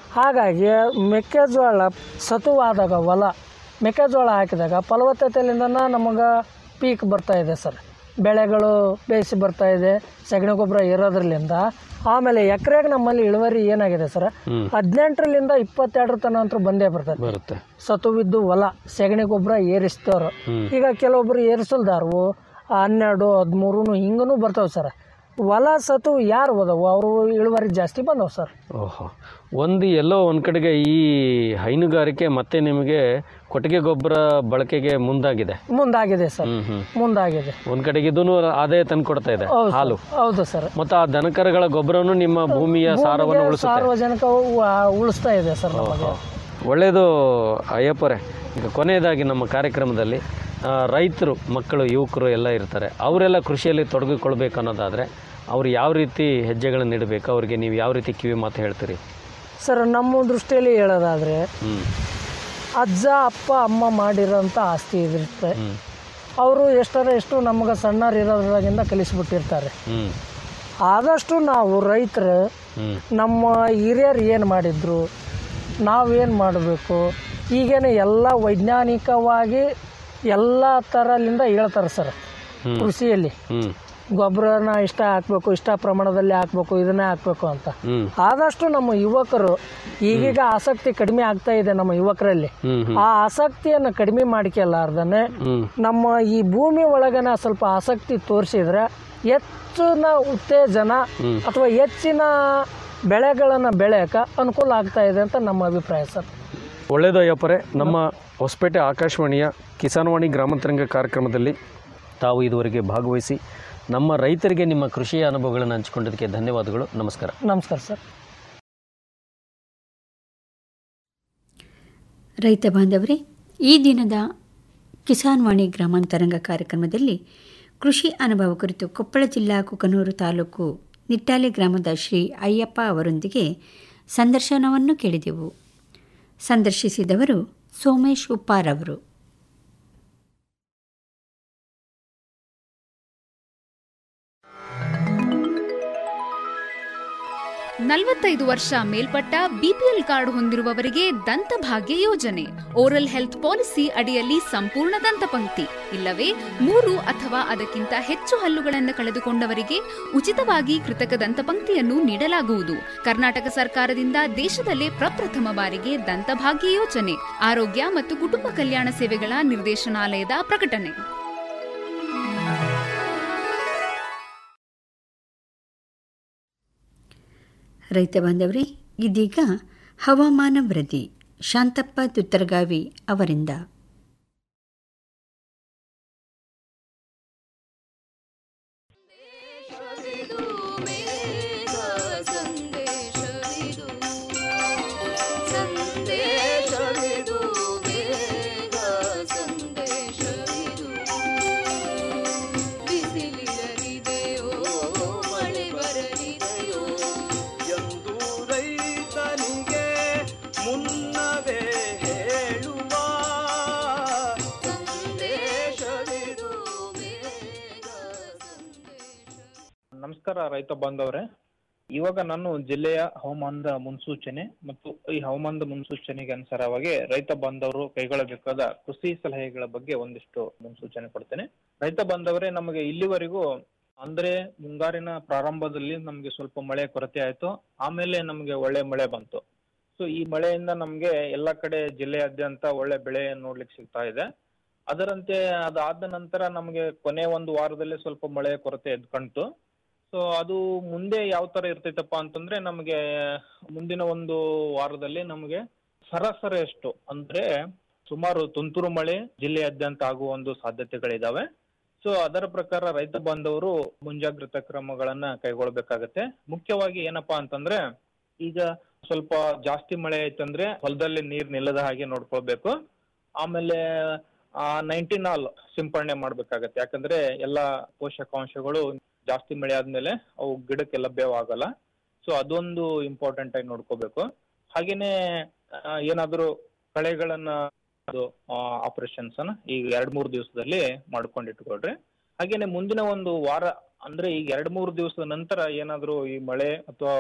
[SPEAKER 9] ಹಾಗಾಗಿ ಮೆಕ್ಕೆಜೋಳ ಸತುವಾದಾಗ ಹೊಲ ಮೆಕ್ಕೆಜೋಳ ಹಾಕಿದಾಗ ಫಲವತ್ತತೆಯಿಂದ ನಮಗೆ ಪೀಕ್ ಬರ್ತಾ ಇದೆ ಸರ್ ಬೆಳೆಗಳು ಬೇಯಿಸಿ ಬರ್ತಾ ಇದೆ ಸಗಣಿ ಗೊಬ್ಬರ ಇರೋದ್ರಲ್ಲಿಂದ ಆಮೇಲೆ ಎಕರೆಗೆ ನಮ್ಮಲ್ಲಿ ಇಳುವರಿ ಏನಾಗಿದೆ ಸರ್ ಹದಿನೆಂಟರಿಂದ ಇಪ್ಪತ್ತೆರಡರ ತನಕ ಅಂತೂ ಬಂದೇ ಬರ್ತದೆ
[SPEAKER 7] ಬರುತ್ತೆ
[SPEAKER 9] ಸತುವಿದ್ದು ಹೊಲ ಸಗಣಿ ಗೊಬ್ಬರ ಏರಿಸ್ತವ್ರು ಈಗ ಕೆಲವೊಬ್ರು ಏರಿಸಲ್ದಾರು ಹನ್ನೆರಡು ಹದಿಮೂರು ಹಿಂಗೂ ಬರ್ತಾವೆ ಸರ್ ಹೊಲ ಸತು ಯಾರು ಹೋದವು ಅವರು ಇಳುವರಿ ಜಾಸ್ತಿ ಬಂದವು ಸರ್
[SPEAKER 7] ಓಹೋ ಒಂದು ಎಲ್ಲೋ ಒಂದು ಕಡೆಗೆ ಈ ಹೈನುಗಾರಿಕೆ ಮತ್ತೆ ನಿಮಗೆ ಕೊಟ್ಟಿಗೆ ಗೊಬ್ಬರ ಬಳಕೆಗೆ ಮುಂದಾಗಿದೆ
[SPEAKER 9] ಮುಂದಾಗಿದೆ ಸರ್
[SPEAKER 7] ಹ್ಮ್ ಹ್ಮ್
[SPEAKER 9] ಮುಂದಾಗಿದೆ
[SPEAKER 7] ಒಂದ್ ಕಡೆಗೆ ಇದೂ ಆದಾಯ ತಂದು ಕೊಡ್ತಾ ಇದೆ
[SPEAKER 9] ಹೌದು ಸರ್.
[SPEAKER 7] ಹಾಲು
[SPEAKER 9] ಹೌದು ಸರ್
[SPEAKER 7] ಮತ್ತು ಆ ದನಕರಗಳ ಗೊಬ್ಬರನು ನಿಮ್ಮ ಭೂಮಿಯ ಸಾರವನ್ನು
[SPEAKER 9] ಭೂಮಿಗೆ
[SPEAKER 7] ಉಳಿಸುತ್ತೆ
[SPEAKER 9] ಸಾರ್ವಜನಿಕ ಉ- ಉಳಿಸ್ತಾ ಇದೆ ಸರ್ ನಮಗೆ
[SPEAKER 7] ಒಳ್ಳೆಯದು ಅಯ್ಯಪ್ಪರೇ ಈಗ ಕೊನೆಯದಾಗಿ ನಮ್ಮ ಕಾರ್ಯಕ್ರಮದಲ್ಲಿ ಆ, ರೈತರು ಮಕ್ಕಳು ಯುವಕರು ಎಲ್ಲ ಇರ್ತಾರೆ ಅವರೆಲ್ಲ ಕೃಷಿಯಲ್ಲಿ ತೊಡಗಿಕೊಳ್ಬೇಕು ಅನ್ನೋದಾದರೆ ಅವ್ರು ಯಾವ ರೀತಿ ಹೆಜ್ಜೆಗಳನ್ನು ಇಡಬೇಕು ಅವರಿಗೆ ನೀವು ಯಾವ ರೀತಿ ಕಿವಿ ಮಾತು ಹೇಳ್ತೀರಿ
[SPEAKER 9] ಸರ್ ನಮ್ಮ ದೃಷ್ಟಿಯಲ್ಲಿ ಹೇಳೋದಾದ್ರೆ
[SPEAKER 7] ಹ್ಞೂ
[SPEAKER 9] ಅಜ್ಜ ಅಪ್ಪ ಅಮ್ಮ ಮಾಡಿರೋಂಥ ಆಸ್ತಿ ಇದಿರುತ್ತೆ
[SPEAKER 7] ಹ್ಞೂ
[SPEAKER 9] ಅವರು ಎಷ್ಟರ ಎಷ್ಟು ನಮಗೆ ಸಣ್ಣರಿರೋದ್ರಾಗಿಂದ ಕಲಿಸ್ಬಿಟ್ಟಿರ್ತಾರೆ
[SPEAKER 7] ಹ್ಞೂ
[SPEAKER 9] ಆದಷ್ಟು ನಾವು ರೈತರು
[SPEAKER 7] ಹ್ಞೂ
[SPEAKER 9] ನಮ್ಮ ಹಿರಿಯರು ಏನು ಮಾಡಿದ್ರು ನಾವೇನು ಮಾಡಬೇಕು ಈಗೇನು ಎಲ್ಲ ವೈಜ್ಞಾನಿಕವಾಗಿ ಎಲ್ಲ ಥರಲಿಂದ ಹೇಳ್ತಾರೆ ಸರ್
[SPEAKER 7] ಹ್ಮ್.
[SPEAKER 9] ಕೃಷಿಯಲ್ಲಿ
[SPEAKER 7] ಹ್ಞೂ
[SPEAKER 9] ಗೊಬ್ಬರನ ಇಷ್ಟ ಹಾಕ್ಬೇಕು ಇಷ್ಟ ಪ್ರಮಾಣದಲ್ಲಿ ಹಾಕ್ಬೇಕು ಇದನ್ನೇ ಹಾಕ್ಬೇಕು ಅಂತ
[SPEAKER 7] ಹ್ಞೂ
[SPEAKER 9] ಆದಷ್ಟು ನಮ್ಮ ಯುವಕರು ಈಗೀಗ ಆಸಕ್ತಿ ಕಡಿಮೆ ಆಗ್ತಾ ಇದೆ ನಮ್ಮ ಯುವಕರಲ್ಲಿ
[SPEAKER 7] ಹ್ಞೂ ಹ್ಞೂ
[SPEAKER 9] ಆ ಆಸಕ್ತಿಯನ್ನು ಕಡಿಮೆ ಮಾಡ್ಕೊಳ್ಳಾರ್ದನೆ
[SPEAKER 7] ಹ್ಞೂ
[SPEAKER 9] ನಮ್ಮ ಈ ಭೂಮಿ ಒಳಗನ ಸ್ವಲ್ಪ ಆಸಕ್ತಿ ತೋರಿಸಿದ್ರೆ ಹೆಚ್ಚಿನ ಉತ್ತೇಜನ ಅಥವಾ ಹೆಚ್ಚಿನ ಬೆಳೆಗಳನ್ನು ಬೆಳೆಯಕ್ಕೆ ಅನುಕೂಲ ಆಗ್ತಾ ಇದೆ ಅಂತ ನಮ್ಮ ಅಭಿಪ್ರಾಯ ಸರ್
[SPEAKER 7] ಒಳ್ಳೆಯದು ಅಯ್ಯಪ್ಪರೇ ನಮ್ಮ ಹೊಸಪೇಟೆ ಆಕಾಶವಾಣಿಯ ಕಿಸಾನ್ವಾಣಿ ಗ್ರಾಮಾಂತರಂಗ ಕಾರ್ಯಕ್ರಮದಲ್ಲಿ ತಾವು ಇದುವರೆಗೆ ಭಾಗವಹಿಸಿ ನಮ್ಮ ರೈತರಿಗೆ ನಿಮ್ಮ ಕೃಷಿಯ ಅನುಭವಗಳನ್ನು ಹಂಚಿಕೊಂಡಿದ್ದಕ್ಕೆ ಧನ್ಯವಾದಗಳು ನಮಸ್ಕಾರ
[SPEAKER 9] ನಮಸ್ಕಾರ ಸರ್
[SPEAKER 2] ರೈತ ಬಾಂಧವರೇ ಈ ದಿನದ ಕಿಸಾನ್ ವಾಣಿ ಗ್ರಾಮಾಂತರಂಗ ಕಾರ್ಯಕ್ರಮದಲ್ಲಿ ಕೃಷಿ ಅನುಭವ ಕುರಿತು ಕೊಪ್ಪಳ ಜಿಲ್ಲಾ ಕುಕನೂರು ತಾಲೂಕು ನಿಟ್ಟಾಲೆ ಗ್ರಾಮದ ಶ್ರೀ ಅಯ್ಯಪ್ಪ ಅವರೊಂದಿಗೆ ಸಂದರ್ಶನವನ್ನು ಕೇಳಿದೆವು ಸಂದರ್ಶಿಸಿದವರು ಸೋಮೇಶ್ ಉಪ್ಪಾರ್ ಅವರು
[SPEAKER 10] ನಲವತ್ತೈದು ವರ್ಷ ಮೇಲ್ಪಟ್ಟ ಬಿಪಿಎಲ್ ಕಾರ್ಡ್ ಹೊಂದಿರುವವರಿಗೆ ದಂತಭಾಗ್ಯ ಯೋಜನೆ ಓರಲ್ ಹೆಲ್ತ್ ಪಾಲಿಸಿ ಅಡಿಯಲ್ಲಿ ಸಂಪೂರ್ಣ ದಂತಪಂಕ್ತಿ ಇಲ್ಲವೇ ಮೂರು ಅಥವಾ ಅದಕ್ಕಿಂತ ಹೆಚ್ಚು ಹಲ್ಲುಗಳನ್ನು ಕಳೆದುಕೊಂಡವರಿಗೆ ಉಚಿತವಾಗಿ ಕೃತಕ ದಂತಪಂಕ್ತಿಯನ್ನು ನೀಡಲಾಗುವುದು ಕರ್ನಾಟಕ ಸರ್ಕಾರದಿಂದ ದೇಶದಲ್ಲೇ ಪ್ರಪ್ರಥಮ ಬಾರಿಗೆ ದಂತಭಾಗ್ಯ ಯೋಜನೆ ಆರೋಗ್ಯ ಮತ್ತು ಕುಟುಂಬ ಕಲ್ಯಾಣ ಸೇವೆಗಳ ನಿರ್ದೇಶನಾಲಯದ ಪ್ರಕಟಣೆ
[SPEAKER 2] ರೈತ ಬಾಂಧವರೇ ಇದೀಗ ಹವಾಮಾನ ವರದಿ ಶಾಂತಪ್ಪ ತುತ್ತರಗಾವಿ ಅವರಿಂದ
[SPEAKER 11] ಎಂದು ರೈತನಿಗೆ ಮುನ್ನವೇ ಹೇಳುವ ಸಂದೇಶವಿದು
[SPEAKER 12] ನಮಸ್ಕಾರ ರೈತ ಬಾಂಧವರೇ ಇವಾಗ ನಾನು ಜಿಲ್ಲೆಯ ಹವಾಮಾನದ ಮುನ್ಸೂಚನೆ ಮತ್ತು ಈ ಹವಾಮಾನದ ಮುನ್ಸೂಚನೆಗೆ ಅನುಸಾರವಾಗಿ ರೈತ ಬಾಂಧವರು ಕೈಗೊಳ್ಳಬೇಕಾದ ಕೃಷಿ ಸಲಹೆಗಳ ಬಗ್ಗೆ ಒಂದಿಷ್ಟು ಮುನ್ಸೂಚನೆ ಕೊಡ್ತೇನೆ ರೈತ ಬಾಂಧವರೇ ನಮಗೆ ಇಲ್ಲಿವರೆಗೂ ಅಂದ್ರೆ ಮುಂಗಾರಿನ ಪ್ರಾರಂಭದಲ್ಲಿ ನಮಗೆ ಸ್ವಲ್ಪ ಮಳೆ ಕೊರತೆ ಆಯ್ತು ಆಮೇಲೆ ನಮಗೆ ಒಳ್ಳೆ ಮಳೆ ಬಂತು ಸೊ ಈ ಮಳೆಯಿಂದ ನಮಗೆ ಎಲ್ಲ ಕಡೆ ಜಿಲ್ಲೆಯಾದ್ಯಂತ ಒಳ್ಳೆ ಬೆಳೆ ನೋಡ್ಲಿಕ್ಕೆ ಸಿಗ್ತಾ ಇದೆ ಅದರಂತೆ ಅದಾದ ನಂತರ ನಮಗೆ ಕೊನೆ ಒಂದು ವಾರದಲ್ಲಿ ಸ್ವಲ್ಪ ಮಳೆ ಕೊರತೆ ಎದ್ದು ಕಾಣ್ತು ಸೊ ಅದು ಮುಂದೆ ಯಾವ ತರ ಇರ್ತೈತಪ್ಪ ಅಂತಂದ್ರೆ ನಮಗೆ ಮುಂದಿನ ಒಂದು ವಾರದಲ್ಲಿ ನಮಗೆ ಸರಾಸರಿ ಅಷ್ಟು ಅಂದ್ರೆ ಸುಮಾರು ತುಂತುರು ಮಳೆ ಜಿಲ್ಲೆಯಾದ್ಯಂತ ಆಗುವ ಒಂದು ಸಾಧ್ಯತೆಗಳಿದಾವೆ ಸೊ ಅದರ ಪ್ರಕಾರ ರೈತ ಬಾಂಧವರು ಮುಂಜಾಗ್ರತಾ ಕ್ರಮಗಳನ್ನ ಕೈಗೊಳ್ಬೇಕಾಗತ್ತೆ ಮುಖ್ಯವಾಗಿ ಏನಪ್ಪಾ ಅಂತಂದ್ರೆ ಈಗ ಸ್ವಲ್ಪ ಜಾಸ್ತಿ ಮಳೆ ಆಯ್ತಂದ್ರೆ ಹೊಲದಲ್ಲಿ ನೀರ್ ನಿಲ್ಲದ ಹಾಗೆ ನೋಡ್ಕೊಳ್ಬೇಕು ಆಮೇಲೆ ಆ ನೈಂಟಿನಾಲ್ ಸಿಂಪರಣೆ ಮಾಡ್ಬೇಕಾಗತ್ತೆ ಯಾಕಂದ್ರೆ ಎಲ್ಲಾ ಪೋಷಕಾಂಶಗಳು ಜಾಸ್ತಿ ಮಳೆ ಆದ್ಮೇಲೆ ಅವು ಗಿಡಕ್ಕೆ ಲಭ್ಯವಾಗಲ್ಲ ಸೊ ಅದೊಂದು ಇಂಪಾರ್ಟೆಂಟ್ ಆಗಿ ನೋಡ್ಕೋಬೇಕು ಹಾಗೇನೆ ಆ, ಏನಾದ್ರೂ ಕಳೆಗಳನ್ನ ಆಪರೇಷನ್ಸ್ ಅನ್ನ ಈಗ ಎರಡ್ ಮೂರ್ ದಿವಸದಲ್ಲಿ ಮಾಡ್ಕೊಂಡು ಇಟ್ಕೊಳ್ರಿ ಹಾಗೇನೆ ಮುಂದಿನ ಒಂದು ವಾರ ಅಂದ್ರೆ ಈಗ ಎರಡ್ ಮೂರ್ ದಿವಸದ ನಂತರ ಏನಾದ್ರೂ ಈ ಮಳೆ ಅಥವಾ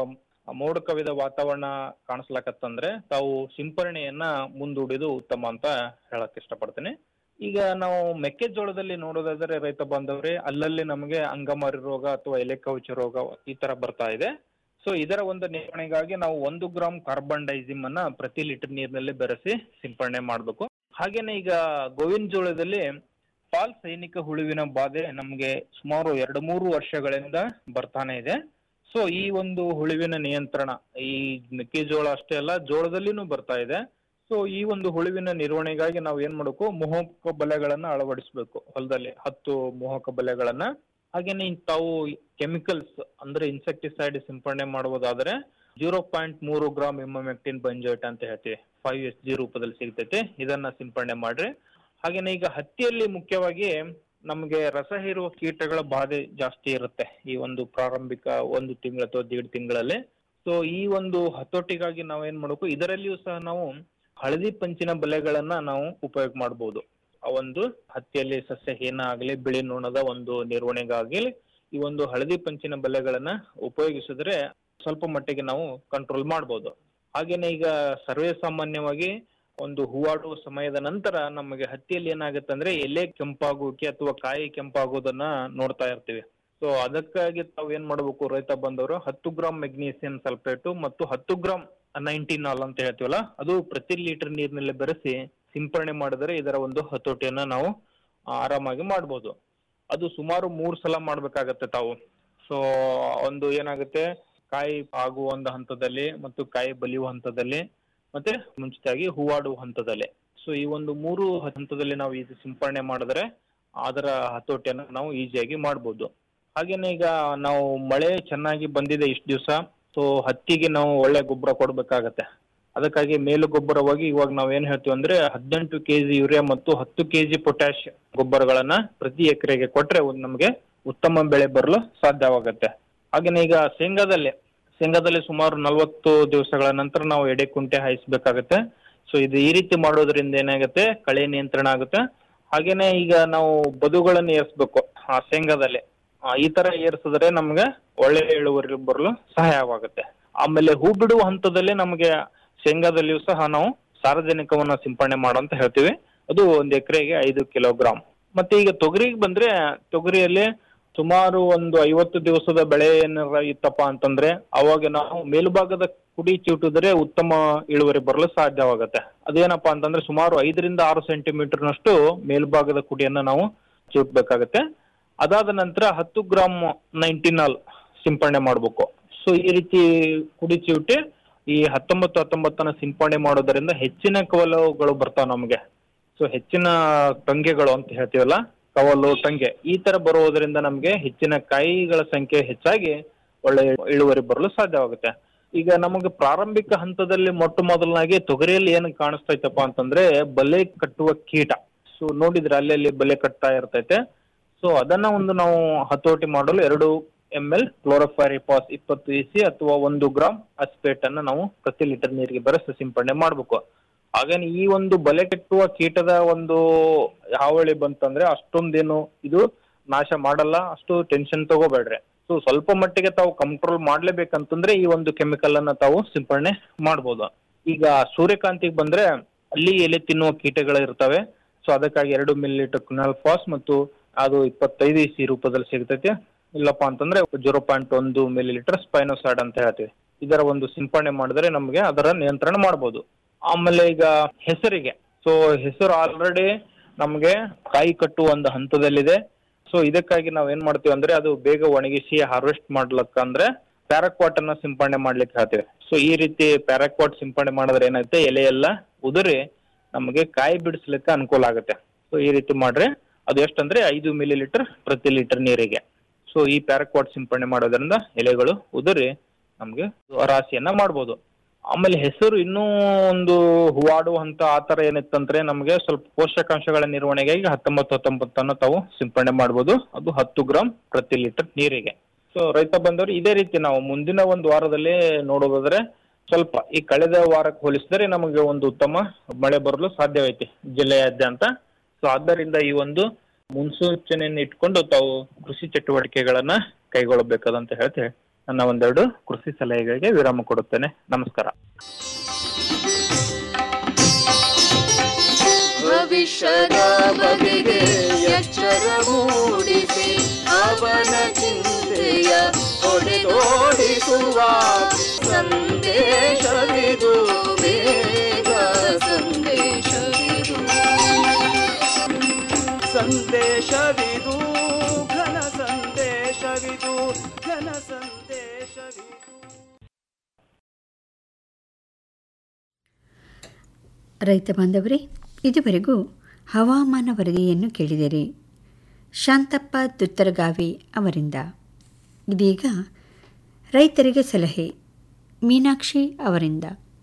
[SPEAKER 12] ಮೋಡ ಕವಿದ ವಾತಾವರಣ ಕಾಣಿಸ್ಲಾಕತ್ತಂದ್ರೆ ತಾವು ಸಿಂಪರಣೆಯನ್ನ ಮುಂದೂಡಿದು ಉತ್ತಮ ಅಂತ ಹೇಳಕ್ ಇಷ್ಟಪಡ್ತೀನಿ ಈಗ ನಾವು ಮೆಕ್ಕೆಜೋಳದಲ್ಲಿ ನೋಡೋದಾದ್ರೆ ರೈತ ಬಾಂಧವ್ರೆ ಅಲ್ಲಲ್ಲಿ ನಮಗೆ ಅಂಗಮಾರಿ ರೋಗ ಅಥವಾ ಎಲೆ ಕವಚ ರೋಗ ಈ ತರ ಬರ್ತಾ ಇದೆ ಸೊ ಇದರ ಒಂದು ನಿರ್ವಹಣೆಗಾಗಿ ನಾವು ಒಂದು ಗ್ರಾಮ್ ಕಾರ್ಬನ್ ಡೈಸಿಮ್ ಅನ್ನ ಪ್ರತಿ ಲೀಟರ್ ನೀರಿನಲ್ಲಿ ಬೆರೆಸಿ ಸಿಂಪರಣೆ ಮಾಡಬೇಕು ಹಾಗೇನೆ ಈಗ ಗೋವಿನ ಜೋಳದಲ್ಲಿ ಫಾಲ್ ಸೈನಿಕ ಹುಳುವಿನ ಬಾಧೆ ನಮಗೆ ಸುಮಾರು ಎರಡು ಮೂರು ವರ್ಷಗಳಿಂದ ಬರ್ತಾನೆ ಇದೆ ಸೊ ಈ ಒಂದು ಹುಳುವಿನ ನಿಯಂತ್ರಣ ಈ ಮೆಕ್ಕೆಜೋಳ ಅಷ್ಟೇ ಅಲ್ಲ ಜೋಳದಲ್ಲಿನೂ ಬರ್ತಾ ಇದೆ ಸೊ ಈ ಒಂದು ಹುಳುವಿನ ನಿರ್ವಹಣೆಗಾಗಿ ನಾವು ಏನ್ ಮಾಡಬೇಕು ಮೋಹಕ ಬಲೆಗಳನ್ನ ಅಳವಡಿಸಬೇಕು ಹೊಲದಲ್ಲಿ ಹತ್ತು ಮೋಹಕ ಬಲೆಗಳನ್ನ ಹಾಗೇನೆ ಇನ್ ತಾವು ಕೆಮಿಕಲ್ಸ್ ಅಂದ್ರೆ ಇನ್ಸೆಕ್ಟಿಸೈಡ್ ಸಿಂಪಡಣೆ ಮಾಡುವುದಾದ್ರೆ ಜೀರೋ ಪಾಯಿಂಟ್ ಮೂರು ಗ್ರಾಮ್ ಇಮ್ಮಮೆಕ್ಟಿನ್ ಬಂಜೋಟ್ ಅಂತ ಹೇಳ್ತೀವಿ ಫೈವ್ ಎಸ್ ಜಿ ರೂಪದಲ್ಲಿ ಸಿಗ್ತೈತೆ ಇದನ್ನ ಸಿಂಪಡಣೆ ಮಾಡ್ರಿ ಹಾಗೇನೆ ಈಗ ಹತ್ತಿಯಲ್ಲಿ ಮುಖ್ಯವಾಗಿ ನಮಗೆ ರಸ ಹೀರುವ ಕೀಟಗಳ ಬಾಧೆ ಜಾಸ್ತಿ ಇರುತ್ತೆ ಈ ಒಂದು ಪ್ರಾರಂಭಿಕ ಒಂದು ತಿಂಗಳು ಅಥವಾ ದೇಡ್ ತಿಂಗಳಲ್ಲಿ ಸೊ ಈ ಒಂದು ಹತೋಟಿಗಾಗಿ ನಾವು ಏನ್ ಮಾಡಬೇಕು ಇದರಲ್ಲಿಯೂ ಸಹ ನಾವು ಹಳದಿ ಪಂಚಿನ ಬಲೆಗಳನ್ನ ನಾವು ಉಪಯೋಗ ಮಾಡಬಹುದು ಆ ಒಂದು ಹತ್ತಿಯಲ್ಲಿ ಸಸ್ಯ ಹೀನ ಆಗಲಿ ಬಿಳಿ ನೊಣದ ಒಂದು ನಿರ್ವಹಣೆಗಾಗಲಿ ಈ ಒಂದು ಹಳದಿ ಪಂಚಿನ ಬಲೆಗಳನ್ನ ಉಪಯೋಗಿಸಿದ್ರೆ ಸ್ವಲ್ಪ ಮಟ್ಟಿಗೆ ನಾವು ಕಂಟ್ರೋಲ್ ಮಾಡಬಹುದು ಹಾಗೇನೆ ಈಗ ಸರ್ವೇ ಸಾಮಾನ್ಯವಾಗಿ ಒಂದು ಹೂವಾಡುವ ಸಮಯದ ನಂತರ ನಮಗೆ ಹತ್ತಿಯಲ್ಲಿ ಏನಾಗುತ್ತೆ ಅಂದ್ರೆ ಎಲೆ ಕೆಂಪಾಗೋಕೆ ಅಥವಾ ಕಾಯಿ ಕೆಂಪಾಗೋದನ್ನ ನೋಡ್ತಾ ಇರ್ತೀವಿ ಸೊ ಅದಕ್ಕಾಗಿ ತಾವು ಏನ್ ಮಾಡ್ಬೇಕು ರೈತ ಬಂದವರು ಹತ್ತು ಗ್ರಾಮ್ ಮೆಗ್ನೀಸಿಯಂ ಸಲ್ಫೇಟು ಮತ್ತು ಹತ್ತು ಗ್ರಾಮ್ ನೈಂಟಿನಾಲ್ ಅಂತ ಹೇಳ್ತೀವಲ್ಲ ಅದು ಪ್ರತಿ ಲೀಟರ್ ನೀರಿನಲ್ಲಿ ಬೆರೆಸಿ ಸಿಂಪರಣೆ ಮಾಡಿದರೆ ಇದರ ಒಂದು ಹತೋಟಿಯನ್ನ ನಾವು ಆರಾಮಾಗಿ ಮಾಡ್ಬೋದು ಅದು ಸುಮಾರು ಮೂರ್ ಸಲ ಮಾಡ್ಬೇಕಾಗತ್ತೆ ತಾವು ಸೊ ಒಂದು ಏನಾಗುತ್ತೆ ಕಾಯಿ ಆಗುವ ಒಂದು ಹಂತದಲ್ಲಿ ಮತ್ತು ಕಾಯಿ ಬಲಿಯುವ ಹಂತದಲ್ಲಿ ಮತ್ತೆ ಮುಂಚಿತವಾಗಿ ಹೂವಾಡುವ ಹಂತದಲ್ಲಿ ಸೊ ಈ ಒಂದು ಮೂರು ಹಂತದಲ್ಲಿ ನಾವು ಇದು ಸಿಂಪರಣೆ ಮಾಡಿದ್ರೆ ಅದರ ಹತೋಟಿಯನ್ನ ನಾವು ಈಸಿಯಾಗಿ ಮಾಡ್ಬೋದು ಹಾಗೇನೆ ಈಗ ನಾವು ಮಳೆ ಚೆನ್ನಾಗಿ ಬಂದಿದೆ ಇಷ್ಟು ದಿವಸ ಸೊ ಹತ್ತಿಗೆ ನಾವು ಒಳ್ಳೆ ಗೊಬ್ಬರ ಕೊಡ್ಬೇಕಾಗತ್ತೆ ಅದಕ್ಕಾಗಿ ಮೇಲು ಗೊಬ್ಬರವಾಗಿ ಇವಾಗ ನಾವ್ ಏನ್ ಹೇಳ್ತೀವಿ ಅಂದ್ರೆ ಹದಿನೆಂಟು ಕೆಜಿ ಯೂರಿಯಾ ಮತ್ತು ಹತ್ತು ಕೆಜಿ ಪೊಟ್ಯಾಶ್ ಗೊಬ್ಬರಗಳನ್ನ ಪ್ರತಿ ಎಕರೆಗೆ ಕೊಟ್ರೆ ಒಂದ್ ನಮಗೆ ಉತ್ತಮ ಬೆಳೆ ಬರಲು ಸಾಧ್ಯವಾಗುತ್ತೆ ಹಾಗೇನೆ ಈಗ ಶೇಂಗಾದಲ್ಲಿ ಶೇಂಗಾದಲ್ಲಿ ಸುಮಾರು ನಲವತ್ತು ದಿವಸಗಳ ನಂತರ ನಾವು ಎಡೆ ಕುಂಟೆ ಹಾಯಿಸ್ಬೇಕಾಗತ್ತೆ ಸೊ ಇದು ಈ ರೀತಿ ಮಾಡೋದ್ರಿಂದ ಏನಾಗುತ್ತೆ ಕಳೆ ನಿಯಂತ್ರಣ ಆಗುತ್ತೆ ಹಾಗೇನೆ ಈಗ ನಾವು ಬದುಗಳನ್ನು ಏರ್ಸ್ಬೇಕು ಆ ಶೇಂಗಾದಲ್ಲಿ ಆ, ಈ ತರ ಏರ್ಸಿದ್ರೆ ನಮ್ಗೆ ಒಳ್ಳೆ ಇಳುವರಿ ಬರಲು ಸಹಾಯವಾಗುತ್ತೆ ಆಮೇಲೆ ಹೂ ಬಿಡುವ ಹಂತದಲ್ಲಿ ನಮಗೆ ಶೇಂಗಾದಲ್ಲಿಯೂ ಸಹ ನಾವು ಸಾರಜನಕವನ್ನ ಸಿಂಪರಣೆ ಮಾಡು ಅಂತ ಹೇಳ್ತೀವಿ ಅದು ಒಂದ್ ಎಕರೆಗೆ ಐದು ಕಿಲೋಗ್ರಾಮ್ ಮತ್ತೆ ಈಗ ತೊಗರಿಗೆ ಬಂದ್ರೆ ತೊಗರಿಯಲ್ಲಿ ಸುಮಾರು ಒಂದು ಐವತ್ತು ದಿವಸದ ಬೆಳೆ ಏನಾರ ಇತ್ತಪ್ಪ ಅಂತಂದ್ರೆ ಅವಾಗ ನಾವು ಮೇಲ್ಭಾಗದ ಕುಡಿ ಚಿವುಟಿದ್ರೆ ಉತ್ತಮ ಇಳುವರಿ ಬರಲು ಸಾಧ್ಯವಾಗುತ್ತೆ ಅದೇನಪ್ಪಾ ಅಂತಂದ್ರೆ ಸುಮಾರು ಐದರಿಂದ ಆರು ಸೆಂಟಿಮೀಟರ್ನಷ್ಟು ಮೇಲ್ಭಾಗದ ಕುಡಿಯನ್ನ ನಾವು ಚಿವುಟ್ಬೇಕಾಗತ್ತೆ ಅದಾದ ನಂತರ ಹತ್ತು ಗ್ರಾಮ್ ನೈಂಟಿನಾಲ್ ಸಿಂಪರಣೆ ಮಾಡಬೇಕು ಸೊ ಈ ರೀತಿ ಕುಡಿ ಚಿವುಟಿ ಈ ಹತ್ತೊಂಬತ್ತು ಹತ್ತೊಂಬತ್ತನ ಸಿಂಪರಣೆ ಮಾಡೋದರಿಂದ ಹೆಚ್ಚಿನ ಕವಲುಗಳು ಬರ್ತಾವ ನಮಗೆ ಸೊ ಹೆಚ್ಚಿನ ಟಂಗೆಗಳು ಅಂತ ಹೇಳ್ತೀವಲ್ಲ ಕವಲು ಟಂಗೆ ಈ ತರ ಬರುವುದರಿಂದ ನಮಗೆ ಹೆಚ್ಚಿನ ಕಾಯಿಗಳ ಸಂಖ್ಯೆ ಹೆಚ್ಚಾಗಿ ಒಳ್ಳೆ ಇಳುವರಿ ಬರಲು ಸಾಧ್ಯವಾಗುತ್ತೆ ಈಗ ನಮಗೆ ಪ್ರಾರಂಭಿಕ ಹಂತದಲ್ಲಿ ಮೊಟ್ಟ ಮೊದಲನಾಗಿ ತೊಗರಿಯಲ್ಲಿ ಏನು ಕಾಣಿಸ್ತೈತಪ್ಪ ಅಂತಂದ್ರೆ ಬಲೆ ಕಟ್ಟುವ ಕೀಟ ಸೊ ನೋಡಿದ್ರೆ ಅಲ್ಲಲ್ಲಿ ಬಲೆ ಕಟ್ತಾ ಇರ್ತೈತೆ ಸೊ ಅದನ್ನ ಒಂದು ನಾವು ಹತೋಟಿ ಮಾಡಲು ಎರಡು ಎಂ ಎಲ್ ಕ್ಲೋರೋಫೈರಿಪಾಸ್ ಇಪ್ಪತ್ತು ಇ ಸಿ ಅಥವಾ ಒಂದು ಗ್ರಾಮ್ ಅಸ್ಪೇಟ್ ಅನ್ನ ನಾವು ಪ್ರತಿ ಲೀಟರ್ ನೀರಿಗೆ ಬೆರೆಸಿ ಸಿಂಪಡಣೆ ಮಾಡಬೇಕು ಹಾಗೇನೆ ಈ ಒಂದು ಬಲೆ ಕಟ್ಟುವ ಕೀಟದ ಒಂದು ಹಾವಳಿ ಬಂತಂದ್ರೆ ಅಷ್ಟೊಂದೇನು ಇದು ನಾಶ ಮಾಡಲ್ಲ ಅಷ್ಟು ಟೆನ್ಷನ್ ತಗೋಬೇಡ್ರಿ ಸೊ ಸ್ವಲ್ಪ ಮಟ್ಟಿಗೆ ತಾವು ಕಂಟ್ರೋಲ್ ಮಾಡ್ಲೇಬೇಕಂತಂದ್ರೆ ಈ ಒಂದು ಕೆಮಿಕಲ್ ಅನ್ನ ತಾವು ಸಿಂಪಡಣೆ ಮಾಡ್ಬೋದು ಈಗ ಸೂರ್ಯಕಾಂತಿಗೆ ಬಂದ್ರೆ ಅಲ್ಲಿ ಎಲೆ ತಿನ್ನುವ ಕೀಟಗಳು ಇರ್ತವೆ ಸೊ ಅದಕ್ಕಾಗಿ ಎರಡು ಮಿಲಿ ಲೀಟರ್ ಕುನಾಲ್ ಫಾಸ್ ಮತ್ತು ಅದು ಇಪ್ಪತ್ತೈದು ಇಸಿ ರೂಪದಲ್ಲಿ ಸಿಗ್ತೈತೆ ಇಲ್ಲಪ್ಪ ಅಂತಂದ್ರೆ ಜೀರೋ ಪಾಯಿಂಟ್ ಒಂದು ಮಿಲಿ ಲೀಟರ್ ಸ್ಪೈನೋಸೈಡ್ ಅಂತ ಹೇಳ್ತೀವಿ ಇದರ ಒಂದು ಸಿಂಪಡಣೆ ಮಾಡಿದ್ರೆ ನಮಗೆ ಅದರ ನಿಯಂತ್ರಣ ಮಾಡ್ಬೋದು ಆಮೇಲೆ ಈಗ ಹೆಸರಿಗೆ ಸೊ ಹೆಸರು ಆಲ್ರೆಡಿ ನಮಗೆ ಕಾಯಿ ಕಟ್ಟುವ ಒಂದು ಹಂತದಲ್ಲಿದೆ ಸೊ ಇದಕ್ಕಾಗಿ ನಾವು ಏನ್ ಮಾಡ್ತೀವಿ ಅಂದ್ರೆ ಅದು ಬೇಗ ಒಣಗಿಸಿ ಹಾರ್ವೆಸ್ಟ್ ಮಾಡ್ಲಕ್ಕಂದ್ರೆ ಪ್ಯಾರಾಕ್ವಾಟ್ ಅನ್ನ ಸಿಂಪಡಣೆ ಮಾಡ್ಲಿಕ್ಕೆ ಹೇಳ್ತೀವಿ ಸೊ ಈ ರೀತಿ ಪ್ಯಾರಾಕ್ವಾಟ್ ಸಿಂಪಡಣೆ ಮಾಡಿದ್ರೆ ಏನಾಗುತ್ತೆ ಎಲೆ ಎಲ್ಲ ಉದುರಿ ನಮಗೆ ಕಾಯಿ ಬಿಡಿಸ್ಲಿಕ್ಕೆ ಅನುಕೂಲ ಆಗುತ್ತೆ ಸೊ ಈ ರೀತಿ ಮಾಡ್ರೆ ಅದು ಎಷ್ಟಂದ್ರೆ ಐದು ಮಿಲಿ ಲೀಟರ್ ಪ್ರತಿ ಲೀಟರ್ ನೀರಿಗೆ ಸೊ ಈ ಪ್ಯಾರಾಕ್ವಾಟ್ ಸಿಂಪಡಣೆ ಮಾಡೋದ್ರಿಂದ ಎಲೆಗಳು ಉದುರಿ ನಮಗೆ ರಾಶಿಯನ್ನ ಮಾಡ್ಬೋದು ಆಮೇಲೆ ಹೆಸರು ಇನ್ನೂ ಒಂದು ಹೂವಾಡುವ ಹಂತ ಆ ತರ ಏನಿತ್ತಂದ್ರೆ ನಮಗೆ ಸ್ವಲ್ಪ ಪೋಷಕಾಂಶಗಳ ನಿರ್ವಹಣೆಗಾಗಿ ಹತ್ತೊಂಬತ್ತು ಹತ್ತೊಂಬತ್ತನ್ನು ತಾವು ಸಿಂಪಡಣೆ ಮಾಡ್ಬೋದು ಅದು ಹತ್ತು ಗ್ರಾಮ್ ಪ್ರತಿ ಲೀಟರ್ ನೀರಿಗೆ ಸೊ ರೈತ ಬಂದವರು ಇದೇ ರೀತಿ ನಾವು ಮುಂದಿನ ಒಂದು ವಾರದಲ್ಲಿ ನೋಡೋದಾದ್ರೆ ಸ್ವಲ್ಪ ಈ ಕಳೆದ ವಾರಕ್ಕೆ ಹೋಲಿಸಿದರೆ ನಮಗೆ ಒಂದು ಉತ್ತಮ ಮಳೆ ಬರಲು ಸಾಧ್ಯವೈತಿ ಜಿಲ್ಲೆಯಾದ್ಯಂತ ಸೊ ಆದ್ದರಿಂದ ಈ ಒಂದು ಮುನ್ಸೂಚನೆಯನ್ನು ಇಟ್ಕೊಂಡು ತಾವು ಕೃಷಿ ಚಟುವಟಿಕೆಗಳನ್ನ ಕೈಗೊಳ್ಳಬೇಕಾದಂತ ಹೇಳ್ತೇವೆ ನನ್ನ ಒಂದೆರಡು ಕೃಷಿ ಸಲಹೆಗಳಿಗೆ ವಿರಾಮ ಕೊಡುತ್ತೇನೆ ನಮಸ್ಕಾರ
[SPEAKER 11] ಭವಿಷ್ಯದ ಬಗೆಗೆ ಎಚ್ಚರ ಮೂಡಿಸಿ ಅವನ ಚಿಂತೆಯ ಹೊಡೆದೋಡಿಸುವ ಸಂದೇಶವಿದು ಬೇಗ ಸಂದೇಶವಿದು ಸಂದೇಶವಿದು ಘನ ಸಂದೇಶವಿದು ಘನ ಸಂದೇಶವಿದು
[SPEAKER 2] ರೈತ ಬಾಂಧವರೇ ಇದುವರೆಗೂ ಹವಾಮಾನ ವರದಿಯನ್ನು ಕೇಳಿದಿರಿ ಶಾಂತಪ್ಪ ತುತ್ತರಗಾವಿ ಅವರಿಂದ ಇದೀಗ ರೈತರಿಗೆ ಸಲಹೆ ಮೀನಾಕ್ಷಿ ಅವರಿಂದ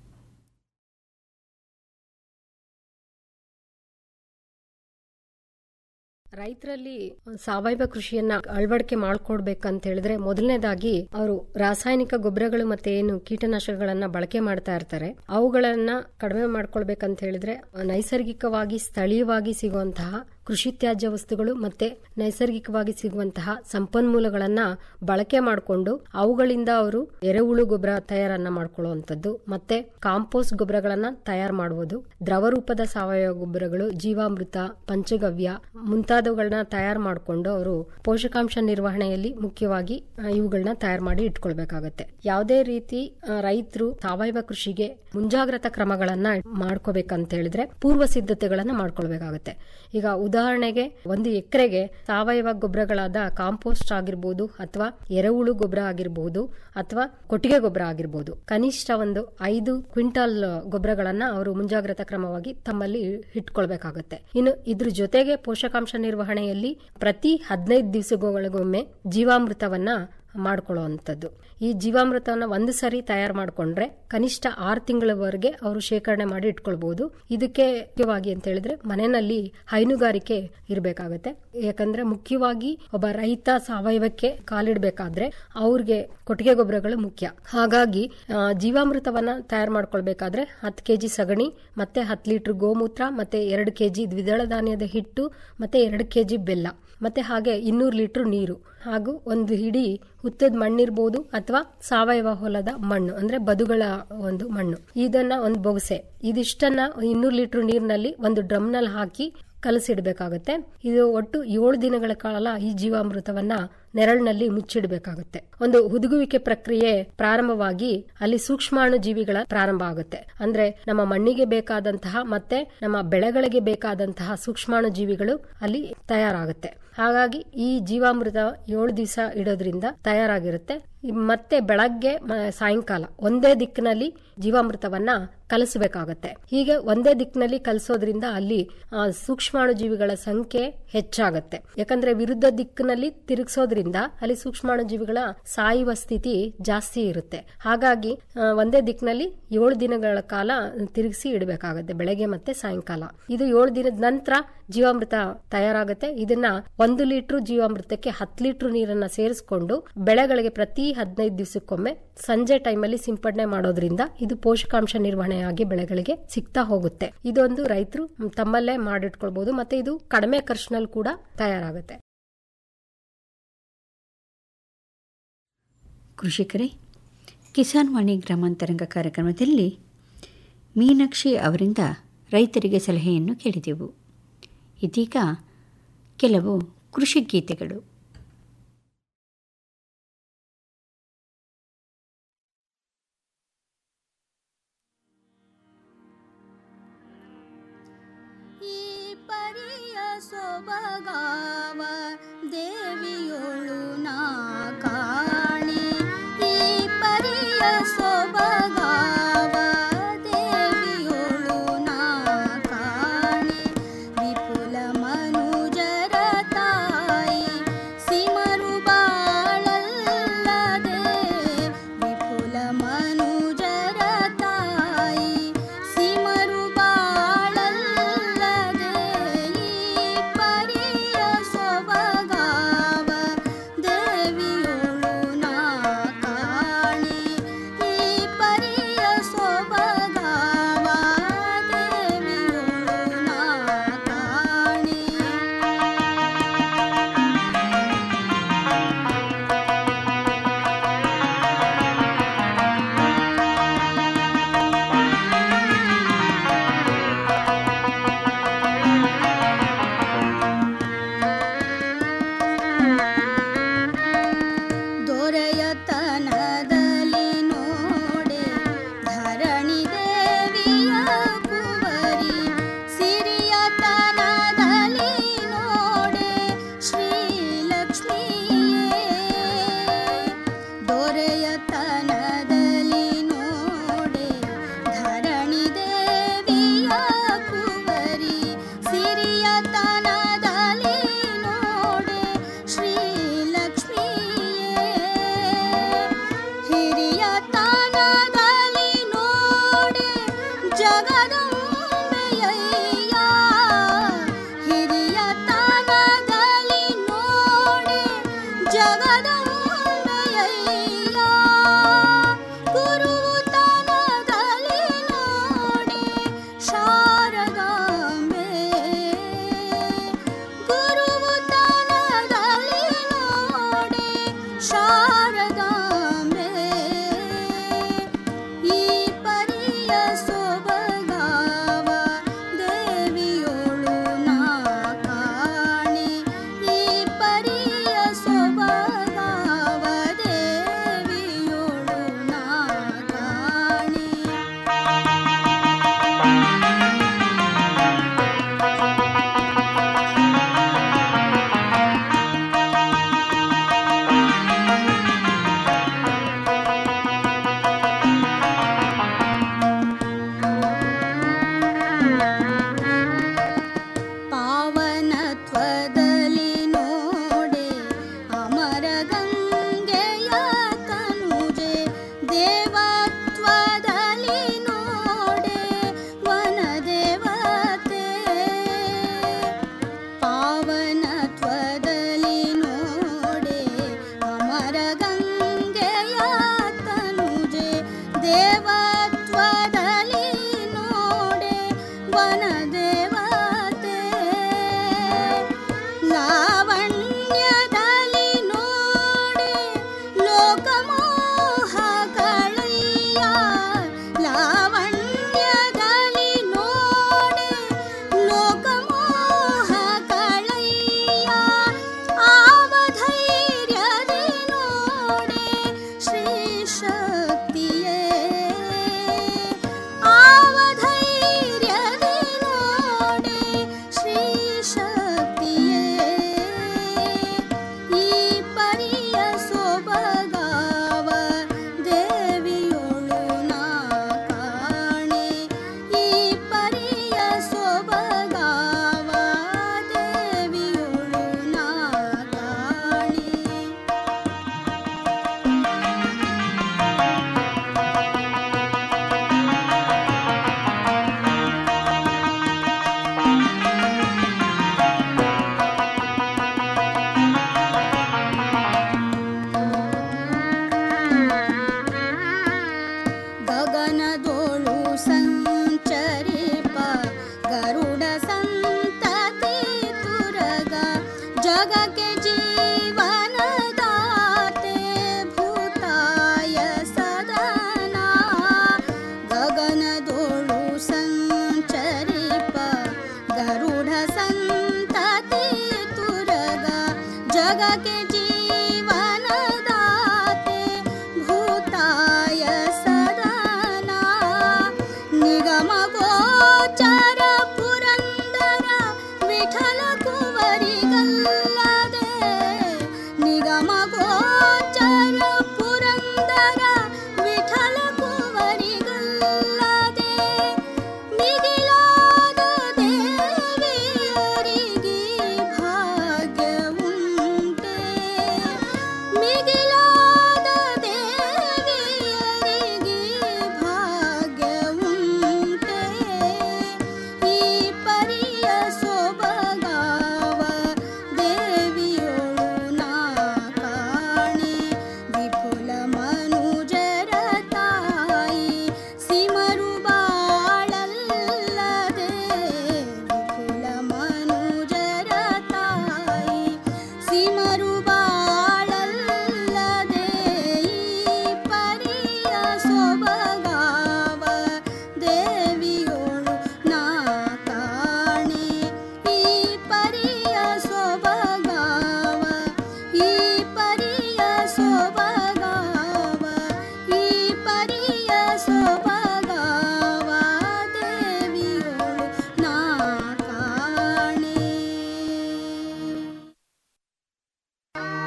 [SPEAKER 13] ರೈತರಲ್ಲಿ ಸಾವಯವ ಕೃಷಿಯನ್ನ ಅಳವಡಿಕೆ ಮಾಡ್ಕೊಡ್ಬೇಕಂತ ಹೇಳಿದ್ರೆ ಮೊದಲನೇದಾಗಿ ಅವರು ರಾಸಾಯನಿಕ ಗೊಬ್ಬರಗಳು ಮತ್ತೆ ಏನು ಕೀಟನಾಶಕಗಳನ್ನ ಬಳಕೆ ಮಾಡ್ತಾ ಇರ್ತಾರೆ ಅವುಗಳನ್ನ ಕಡಿಮೆ ಮಾಡ್ಕೊಳ್ಬೇಕಂತ ಹೇಳಿದ್ರೆ ನೈಸರ್ಗಿಕವಾಗಿ ಸ್ಥಳೀಯವಾಗಿ ಸಿಗುವಂತಹ ಕೃಷಿ ತ್ಯಾಜ್ಯ ವಸ್ತುಗಳು ಮತ್ತೆ ನೈಸರ್ಗಿಕವಾಗಿ ಸಿಗುವಂತಹ ಸಂಪನ್ಮೂಲಗಳನ್ನ ಬಳಕೆ ಮಾಡಿಕೊಂಡು ಅವುಗಳಿಂದ ಅವರು ಎರೆಹುಳು ಗೊಬ್ಬರ ತಯಾರನ್ನ ಮಾಡ್ಕೊಳ್ಳುವಂಥದ್ದು ಮತ್ತೆ ಕಾಂಪೋಸ್ಟ್ ಗೊಬ್ಬರಗಳನ್ನ ತಯಾರು ಮಾಡುವುದು ದ್ರವ ರೂಪದ ಸಾವಯವ ಗೊಬ್ಬರಗಳು ಜೀವಾಮೃತ ಪಂಚಗವ್ಯ ಮುಂತಾದವುಗಳನ್ನ ತಯಾರು ಮಾಡಿಕೊಂಡು ಅವರು ಪೋಷಕಾಂಶ ನಿರ್ವಹಣೆಯಲ್ಲಿ ಮುಖ್ಯವಾಗಿ ಆ, ಇವುಗಳನ್ನ ತಯಾರು ಮಾಡಿ ಇಟ್ಕೊಳ್ಬೇಕಾಗತ್ತೆ ಯಾವುದೇ ರೀತಿ ರೈತರು ಸಾವಯವ ಕೃಷಿಗೆ ಮುಂಜಾಗ್ರತಾ ಕ್ರಮಗಳನ್ನ ಮಾಡ್ಕೋಬೇಕಂತ ಹೇಳಿದ್ರೆ ಪೂರ್ವ ಸಿದ್ಧತೆಗಳನ್ನ ಮಾಡ್ಕೊಳ್ಬೇಕಾಗತ್ತೆ ಈಗ ಉದಾಹರಣೆಗೆ ಒಂದು ಎಕರೆಗೆ ಸಾವಯವ ಗೊಬ್ಬರಗಳಾದ ಕಾಂಪೋಸ್ಟ್ ಆಗಿರ್ಬೋದು ಅಥವಾ ಎರೆಹುಳು ಗೊಬ್ಬರ ಆಗಿರ್ಬೋದು ಅಥವಾ ಕೊಟ್ಟಿಗೆ ಗೊಬ್ಬರ ಆಗಿರ್ಬೋದು ಕನಿಷ್ಠ ಒಂದು ಐದು ಕ್ವಿಂಟಾಲ್ ಗೊಬ್ಬರಗಳನ್ನ ಅವರು ಮುಂಜಾಗ್ರತಾ ಕ್ರಮವಾಗಿ ತಮ್ಮಲ್ಲಿ ಇಟ್ಕೊಳ್ಬೇಕಾಗತ್ತೆ ಇನ್ನು ಇದ್ರ ಜೊತೆಗೆ ಪೋಷಕಾಂಶ ನಿರ್ವಹಣೆಯಲ್ಲಿ ಪ್ರತಿ ಹದಿನೈದು ದಿವಸಗಳಿಗೊಮ್ಮೆ ಜೀವಾಮೃತವನ್ನ ಮಾಡ್ಕೊಳ್ಳುವಂಥದ್ದು ಈ ಜೀವಾಮೃತವನ್ನ ಒಂದು ಸರಿ ತಯಾರು ಮಾಡಿಕೊಂಡ್ರೆ ಕನಿಷ್ಠ ಆರು ತಿಂಗಳವರೆಗೆ ಅವರು ಶೇಖರಣೆ ಮಾಡಿ ಇಟ್ಕೊಳ್ಬಹುದು ಇದಕ್ಕೆ ಮುಖ್ಯವಾಗಿ ಅಂತ ಹೇಳಿದ್ರೆ ಮನೆಯಲ್ಲಿ ಹೈನುಗಾರಿಕೆ ಇರಬೇಕಾಗತ್ತೆ ಯಾಕಂದ್ರೆ ಮುಖ್ಯವಾಗಿ ಒಬ್ಬ ರೈತ ಸಾವಯವಕ್ಕೆ ಕಾಲಿಡಬೇಕಾದ್ರೆ ಅವ್ರಿಗೆ ಕೊಟ್ಟಿಗೆ ಗೊಬ್ಬರಗಳು ಮುಖ್ಯ ಹಾಗಾಗಿ ಆ, ಜೀವಾಮೃತವನ್ನ ತಯಾರು ಮಾಡ್ಕೊಳ್ಬೇಕಾದ್ರೆ ಹತ್ತು ಕೆಜಿ ಸಗಣಿ ಮತ್ತೆ ಹತ್ತು ಲೀಟರ್ ಗೋಮೂತ್ರ ಮತ್ತೆ ಎರಡು ಕೆಜಿ ದ್ವಿದಳ ಧಾನ್ಯದ ಹಿಟ್ಟು ಮತ್ತೆ ಎರಡು ಕೆಜಿ ಬೆಲ್ಲ ಮತ್ತೆ ಹಾಗೆ ಇನ್ನೂರು ಲೀಟರ್ ನೀರು ಹಾಗೂ ಒಂದು ಹಿಡಿ ಹುತ್ತದ ಮಣ್ಣಿರ್ಬೋದು ಅಥವಾ ಸಾವಯವ ಹೊಲದ ಮಣ್ಣು ಅಂದ್ರೆ ಬದುಗಳ ಒಂದು ಮಣ್ಣು ಇದನ್ನ ಒಂದು ಬೊಗಸೆ ಇದಿಷ್ಟನ್ನ ಇನ್ನೂರು ಲೀಟರ್ ನೀರಿನಲ್ಲಿ ಒಂದು ಡ್ರಮ್ನಲ್ಲಿ ಹಾಕಿ ಕಲಸಿಡ್ಬೇಕಾಗತ್ತೆ ಇದು ಒಟ್ಟು ಏಳು ದಿನಗಳ ಕಾಲ ಈ ಜೀವಾಮೃತವನ್ನ ನೆರಳಿನಲ್ಲಿ ಮುಚ್ಚಿಡಬೇಕಾಗುತ್ತೆ ಒಂದು ಹುದುಗುವಿಕೆ ಪ್ರಕ್ರಿಯೆ ಪ್ರಾರಂಭವಾಗಿ ಅಲ್ಲಿ ಸೂಕ್ಷ್ಮಾಣು ಜೀವಿಗಳ ಪ್ರಾರಂಭ ಆಗುತ್ತೆ ಅಂದ್ರೆ ನಮ್ಮ ಮಣ್ಣಿಗೆ ಬೇಕಾದಂತಹ ಮತ್ತೆ ನಮ್ಮ ಬೆಳೆಗಳಿಗೆ ಬೇಕಾದಂತಹ ಸೂಕ್ಷ್ಮಾಣು ಜೀವಿಗಳು ಅಲ್ಲಿ ತಯಾರಾಗುತ್ತೆ ಹಾಗಾಗಿ ಈ ಜೀವಾಮೃತ ಏಳು ದಿವಸ ಇಡೋದ್ರಿಂದ ತಯಾರಾಗಿರುತ್ತೆ ಮತ್ತೆ ಬೆಳಗ್ಗೆ ಮ- ಸಾಯಂಕಾಲ ಒಂದೇ ದಿಕ್ಕಿನಲ್ಲಿ ಜೀವಾಮೃತವನ್ನ ಕಲಿಸಬೇಕಾಗತ್ತೆ ಹೀಗೆ ಒಂದೇ ದಿಕ್ಕಿನಲ್ಲಿ ಕಲಿಸೋದ್ರಿಂದ ಅಲ್ಲಿ ಆ, ಸೂಕ್ಷ್ಮಾಣು ಜೀವಿಗಳ ಸಂಖ್ಯೆ ಹೆಚ್ಚಾಗತ್ತೆ ಯಾಕಂದ್ರೆ ವಿರುದ್ಧ ದಿಕ್ಕಿನಲ್ಲಿ ತಿರುಗಿಸೋದ್ರಿಂದ ಅಲ್ಲಿ ಸೂಕ್ಷ್ಮಾಣು ಜೀವಿಗಳ ಸಾಯುವ ಸ್ಥಿತಿ ಜಾಸ್ತಿ ಇರುತ್ತೆ ಹಾಗಾಗಿ ಆ, ಒಂದೇ ದಿಕ್ಕಿನಲ್ಲಿ ಏಳು ದಿನಗಳ ಕಾಲ ತಿರುಗಿಸಿ ಇಡಬೇಕಾಗತ್ತೆ ಬೆಳಗ್ಗೆ ಮತ್ತೆ ಸಾಯಂಕಾಲ ಇದು ಏಳು ದಿನದ ನಂತರ ಜೀವಾಮೃತ ತಯಾರಾಗುತ್ತೆ ಇದನ್ನ ಒಂದು ಲೀಟರ್ ಜೀವಾಮೃತಕ್ಕೆ ಹತ್ತು ಲೀಟರ್ ನೀರನ್ನ ಸೇರಿಸಿಕೊಂಡು ಬೆಳೆಗಳಿಗೆ ಪ್ರತಿ ಹದಿನೈದು ದಿವಸಕ್ಕೊಮ್ಮೆ ಸಂಜೆ ಟೈಮಲ್ಲಿ ಸಿಂಪಡಣೆ ಮಾಡೋದ್ರಿಂದ ಇದು ಪೋಷಕಾಂಶ ನಿರ್ವಹಣೆಯಾಗಿ ಬೆಳೆಗಳಿಗೆ ಸಿಗ್ತಾ ಹೋಗುತ್ತೆ ಇದೊಂದು ರೈತರು ತಮ್ಮಲ್ಲೇ ಮಾಡಿಟ್ಕೊಳ್ಬಹುದು ಮತ್ತೆ ಇದು ಕಡಿಮೆ ಖರ್ಚಿನಲ್ಲಿ ಕೂಡ ತಯಾರಾಗುತ್ತೆ
[SPEAKER 2] ಕೃಷಿಕರೇ ಕಿಸಾನ್ ವಾಣಿ ಗ್ರಾಮಾಂತರಂಗ ಕಾರ್ಯಕ್ರಮದಲ್ಲಿ ಮೀನಾಕ್ಷಿ ಅವರಿಂದ ರೈತರಿಗೆ ಸಲಹೆಯನ್ನು ಕೇಳಿದೆವು ಇದೀಗ ಕೆಲವು ಕೃಷಿ ಗೀತೆಗಳು
[SPEAKER 14] ಈ ಪರಿಯ ಸೊಬಗಾವ ದೇವಿಯೊಳು ನಾ ಕಾಣೆ